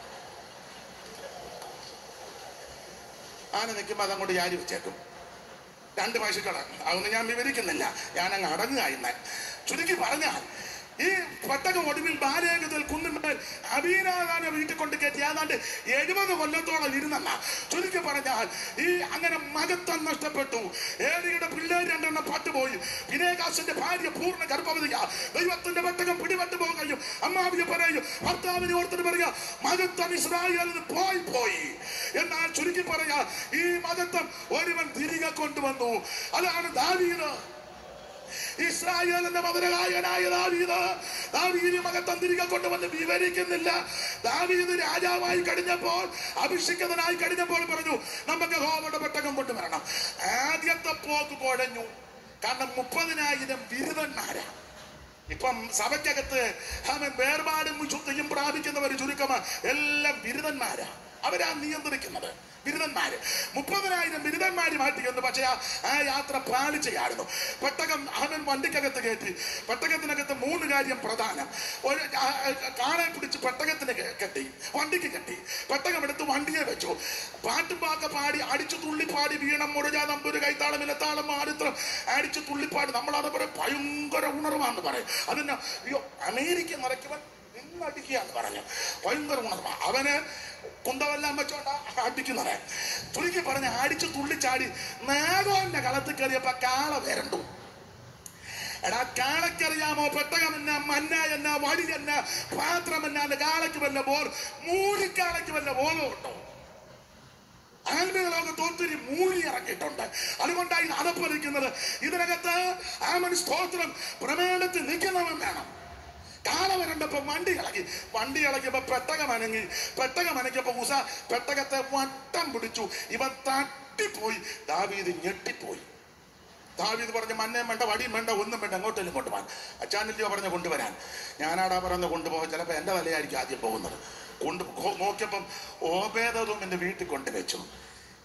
Speaker 1: ആന നിൽക്കുമ്പോൾ അതങ്ങോട്ട് ചാരി വെച്ചേക്കും രണ്ട് പശുക്കളാണ് അതൊന്നും ഞാൻ വിവരിക്കുന്നില്ല ഞാൻ അങ്ങ് അടങ്ങുക ഇന്ന് ചുരുക്കി പറഞ്ഞാൽ ഈ പെട്ടകം ഒടുവിൽ ബാലേകത്തിൽ കുന്നിന്മേൽ അബീനാദാനെ വീട്ടിൽ കൊണ്ട് കയറ്റി ഏതാണ്ട് എഴുപത് കൊല്ലത്തോളം ഇരുന്നെന്ന ചുരുക്കി പറഞ്ഞാൽ ഈ അങ്ങനെ മകത്വം നഷ്ടപ്പെട്ടു ഏരിയുടെ പിള്ളേർ രണ്ടെണ്ണം പട്ടുപോയി വിനേകാസിന്റെ ഭാര്യ പൂർണ്ണ ഗർഭവതിക ദൈവത്തിന്റെ പെട്ടകം പിടിപെട്ടു പോകുകയും അമ്മാവിയെ പറയും ഭർത്താവിനെ ഓർത്തിട്ട് പറയുക മകത്വം ഇസ്രായേലിൽ നിന്ന് പോയി പോയി എന്നാൽ ചുരുക്കി പറയാ ഈ മകത്വം ഒരുവൻ തിരികെ കൊണ്ടുവന്നു അതാണ് ദാവീദ് ഇസ്രായേലിന്റെ മധുരകായനായ ദാവീദ് ദാവീദ് മകത്വം തിരികെ കൊണ്ടുവന്ന് വിവരിക്കുന്നില്ല ദാവീദ് രാജാവായി കഴിഞ്ഞപ്പോൾ അഭിഷിക്തനായി കഴിഞ്ഞപ്പോൾ പറഞ്ഞു നമുക്ക് ഹോമയുടെ പെട്ടകം കൊണ്ടുവരണം ആദ്യത്തെ പോക്ക് കുഴഞ്ഞു കാരണം മുപ്പതിനായിരം ബിരുദന്മാരാ ഇപ്പം സഭയ്ക്കകത്ത് അവൻ വേർപാടും ശുദ്ധിയും പ്രാപിക്കുന്നവർ ചുരുക്കമാ എല്ലാം ബിരുദന്മാരാ അവരാ നിയന്ത്രിക്കുന്നത് ബിരുദന്മാര് മുപ്പതിനായിരം ബിരുദന്മാരുമായിട്ട് ചെന്ന് പക്ഷേ ആ- ആ യാത്ര പാലിച്ചയായിരുന്നു പെട്ടകം അവൻ വണ്ടിക്കകത്ത് കയറ്റി പെട്ടകത്തിനകത്ത് മൂന്ന് കാര്യം പ്രധാനം ഒരു ആ- ആ- കാളെ പിടിച്ച് പെട്ടകത്തിന് കെ- കെട്ടി വണ്ടിക്ക് കെട്ടി പെട്ടകം എടുത്ത് വണ്ടിയെ വെച്ചു പാട്ടും പാക്ക പാടി അടിച്ചു തുള്ളിപ്പാടി വീണം മുഴുജാ നമ്പൂര് കൈത്താളം ഇലത്താളം മാറിത്രം അടിച്ചു തുള്ളിപ്പാടി നമ്മളത് പറയും ഭയങ്കര ഉണർവാന്ന് പറയും അതിന് അയ്യോ അമേരിക്ക നിറയ്ക്കുവൻ നിന്നടിക്കുക എന്ന് പറഞ്ഞു ഭയങ്കര ഉണർവ അവന് കുന്തമെല്ലാം വെച്ചോണ്ട അടിക്കുന്നത് ചുരുക്കി പറഞ്ഞ് അടിച്ചു തുള്ളിച്ചാടി നേതോന്റെ കളത്തിൽ കയറിയപ്പോ കാള വരണ്ടു എടാ കാളക്കറിയാമോ പെട്ടകം എന്നാ മന്ന എന്നാ വടി എന്നാ പാത്രം എന്നാ കാളയ്ക്ക് വല്ല ബോർ മൂലിക്കാളയ്ക്ക് വല്ല ബോധമുണ്ടോ ആത്മീയ ലോകത്ത് ഒത്തിരി മൂലി ഇറങ്ങിയിട്ടുണ്ട് അതുകൊണ്ടായി അതപ്പറിക്കുന്നത് ഇതിനകത്ത് ആമൻ സ്തോത്രം പ്രമേണത്തിൽ നിൽക്കുന്നവൻ വേണം കാള വരണ്ടപ്പോ വണ്ടി ഇളകി വണ്ടി ഇളകിയപ്പോ പെട്ടകം അനങ്ങി പെട്ടകം അനങ്ങിയപ്പോ ഉസ പെട്ടകത്തെ വട്ടം പിടിച്ചു ഇവൻ തട്ടിപ്പോയി ദാവീദ് ഞെട്ടിപ്പോയി ദാവീദ് പറഞ്ഞു മന്നയും വേണ്ട വടിയും വേണ്ട ഒന്നും വേണ്ട എങ്ങോട്ടെങ്കിലും കൊണ്ടുപോകാൻ അച്ചാനില്ലയോ പറഞ്ഞ കൊണ്ടുവരാൻ ഞാനാടാ പറഞ്ഞ കൊണ്ടുപോകാൻ ചിലപ്പോൾ എൻ്റെ തലയായിരിക്കും ആദ്യം പോകുന്നത് കൊണ്ട് കൊ- നോക്കിയപ്പം ഓപേദതും എൻ്റെ വീട്ടിൽ കൊണ്ടുവച്ചു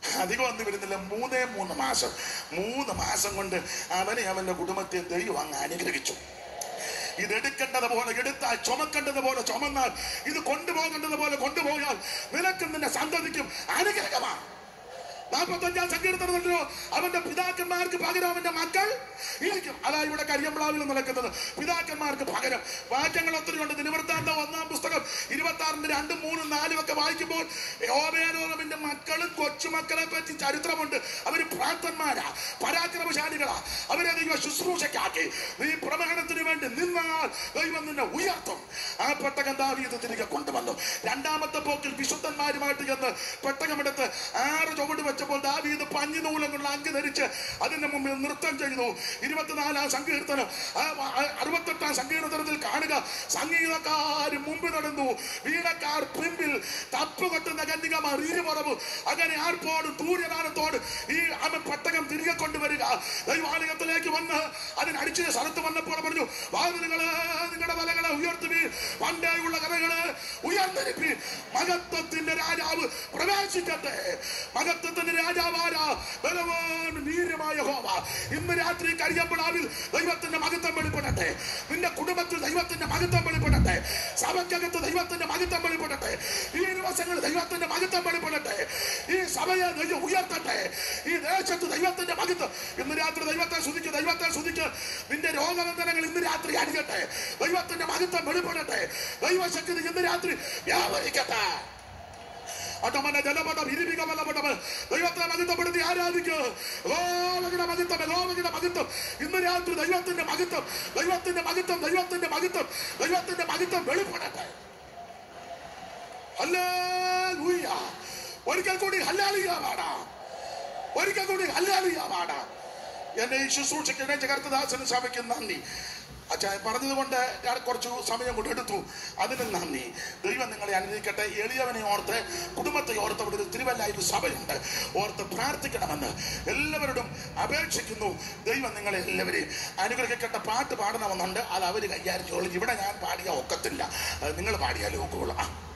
Speaker 1: അധികം ഒന്നും വരുന്നില്ല മൂന്നേ മൂന്ന് മാസം മൂന്ന് മാസം കൊണ്ട് അവനെ അവന്റെ കുടുംബത്തെ ദൈവം അങ്ങ് അനുഗ്രഹിച്ചു ഇതെടുക്കേണ്ടത് പോലെ എടുത്താൽ ചുമക്കേണ്ടത് പോലെ ചുമന്നാൽ ഇത് കൊണ്ടുപോകേണ്ടത് പോലെ കൊണ്ടുപോയാൽ നിനക്കും നിന്റെ സന്തതിക്കും അനുഗ്രഹമാണ് നാൽപ്പത്തഞ്ചാം സങ്കീർത്തനത്തിലോ അവന്റെ പിതാക്കന്മാർക്ക് പകരം അവന്റെ മക്കൾ ഇരിക്കും അതാ ഇവിടെ കരിയമ്പ്ലാവിൽ നടക്കുന്നത് പിതാക്കന്മാർക്ക് പകരം വാക്യങ്ങൾ ഒത്തിരി ഉണ്ട് നിലവൃത്താന്ത ഒന്നാം പുസ്തകം ഇരുപത്തി ആറിന്റെ രണ്ടും മൂന്നും നാലും ഒക്കെ വായിക്കുമ്പോൾ യോബേനോറമിന്റെ മക്കളും കൊച്ചുമക്കളെ പറ്റി ചരിത്രമുണ്ട് അവര് പ്രാന്തന്മാരാ പരാക്രമശാലികളാ അവരെ ദൈവ ശുശ്രൂഷയ്ക്കാക്കി നീ പ്രവഹണത്തിന് വേണ്ടി നിന്നാൽ ദൈവം നിന്നെ ഉയർത്തും ആ പെട്ടകം ദാവീത് തിരികെ കൊണ്ടുവന്നു രണ്ടാമത്തെ പോക്കിൽ വിശുദ്ധന്മാരുമായിട്ട് ചെന്ന് പെട്ടകമെടുത്ത് ആറ് ചുവട് വെച്ചപ്പോൾ ദാവീദ് പഞ്ഞു നൂലം കൊണ്ട് അങ്ക് ധരിച്ച് അതിന്റെ മുമ്പിൽ നൃത്തം ചെയ്തു ഇരുപത്തിനാലാം സങ്കീർത്തനം ആ, ആ, അറുപത്തെട്ടാം സങ്കീർത്തനത്തിൽ കാണുക സംഗീതക്കാർ മുമ്പിൽ നടന്നു വീണക്കാർ പിമ്പിൽ തപ്പ് കൊട്ടുന്ന കന്യകമാർ ഇരുപുറവും അങ്ങനെ ആർപ്പോടും സൂര്യനാനത്തോട് ഈ അവൻ പെട്ടകം തിരികെ കൊണ്ടുവരിക ദൈവാലയത്തിലേക്ക് വന്ന് അതിനടിച്ച സ്ഥലത്ത് വന്നപ്പോൾ പറഞ്ഞു വാതിലുകള് നിങ്ങളുടെ വലകളെ ഉയർത്തുവീ പണ്ടേയുള്ള കഥകള് ഉയർന്നിരിപ്പി മഹത്വത്തിന്റെ രാജാവ് പ്രവേശിക്കട്ടെ മഹത്വത്തിന്റെ രാജാവാരാ ബലവാൻ വീര്യമായ ഹോമ ഇന്ന് രാത്രി കരിയമ്പളാവിൽ ദൈവത്തിന്റെ മഹത്വം വെളിപ്പെടട്ടെ നിന്റെ കുടുംബത്തിൽ ദൈവത്തിന്റെ മഹത്വം വെളിപ്പെടട്ടെ സഭയ്ക്കകത്ത് ദൈവത്തിന്റെ മഹത്വം വെളിപ്പെടട്ടെ ഈ ദിവസങ്ങളിൽ ദൈവത്തിന്റെ മഹത്വം വെളിപ്പെടട്ടെ ഈ സഭയെ ദൈവം ഉയർത്തട്ടെ ഈ ദേശത്ത് ദൈവത്തിന്റെ മഹത്വം ഇന്ന് രാത്രി ദൈവത്തെ സ്തുതിക്ക് ദൈവത്തെ സ്തുതിക്ക് നിന്റെ രോഗബന്ധനങ്ങൾ ഇന്ന് രാത്രി അടിക്കട്ടെ ദൈവത്തിന്റെ മഹത്വം വെളിപ്പെടട്ടെ ദൈവശക്തി ഇന്ന് രാത്രി വ്യാപരിക്കട്ടെ അട്ടമന ജലപടം ഇരുവിക വലപടം ദൈവത്തെ മഹിത്തപ്പെടുത്തി ആരാധിക്ക് ലോകയുടെ മഹിത്തം ലോകയുടെ മഹിത്തം ഇന്ന് രാത്രി ദൈവത്തിന്റെ മഹിത്തം ദൈവത്തിന്റെ മഹിത്തം ദൈവത്തിന്റെ മഹിത്തം ദൈവത്തിന്റെ മഹിത്തം വെളിപ്പെടട്ടെ ഹല്ലേലൂയ ഒരിക്കൽ കൂടി ഹല്ലാലിയ പാടാം ഒരിക്കൽ കൂടി ഹല്ലാലിയ പാടാം എന്നെ ഈ ശുശ്രൂഷയ്ക്ക് എന്നെ ജഗർത്തദാസന് സഭയ്ക്ക് നന്ദി അച്ഛാ പറഞ്ഞതുകൊണ്ട് ഞാൻ കുറച്ച് സമയം കൊണ്ട് എടുത്തു അതിന് നന്ദി ദൈവം നിങ്ങളെ അനുഗ്രഹിക്കട്ടെ എളിയവനെ ഓർത്ത് കുടുംബത്തെ ഓർത്ത് അവിടെ ഒരു തിരുവല്ലായൊരു സഭയുണ്ട് ഓർത്ത് പ്രാർത്ഥിക്കണമെന്ന് എല്ലാവരോടും അപേക്ഷിക്കുന്നു ദൈവം നിങ്ങളെ എല്ലാവരെയും അനുഗ്രഹിക്കട്ടെ പാട്ട് പാടണമെന്നുണ്ട് അത് അവർ കൈകാര്യം ചെയ്തോളും ഇവിടെ ഞാൻ പാടിയ ഒക്കത്തില്ല അത് നിങ്ങൾ പാടിയാലേ ഒക്കുള്ളൂ ആ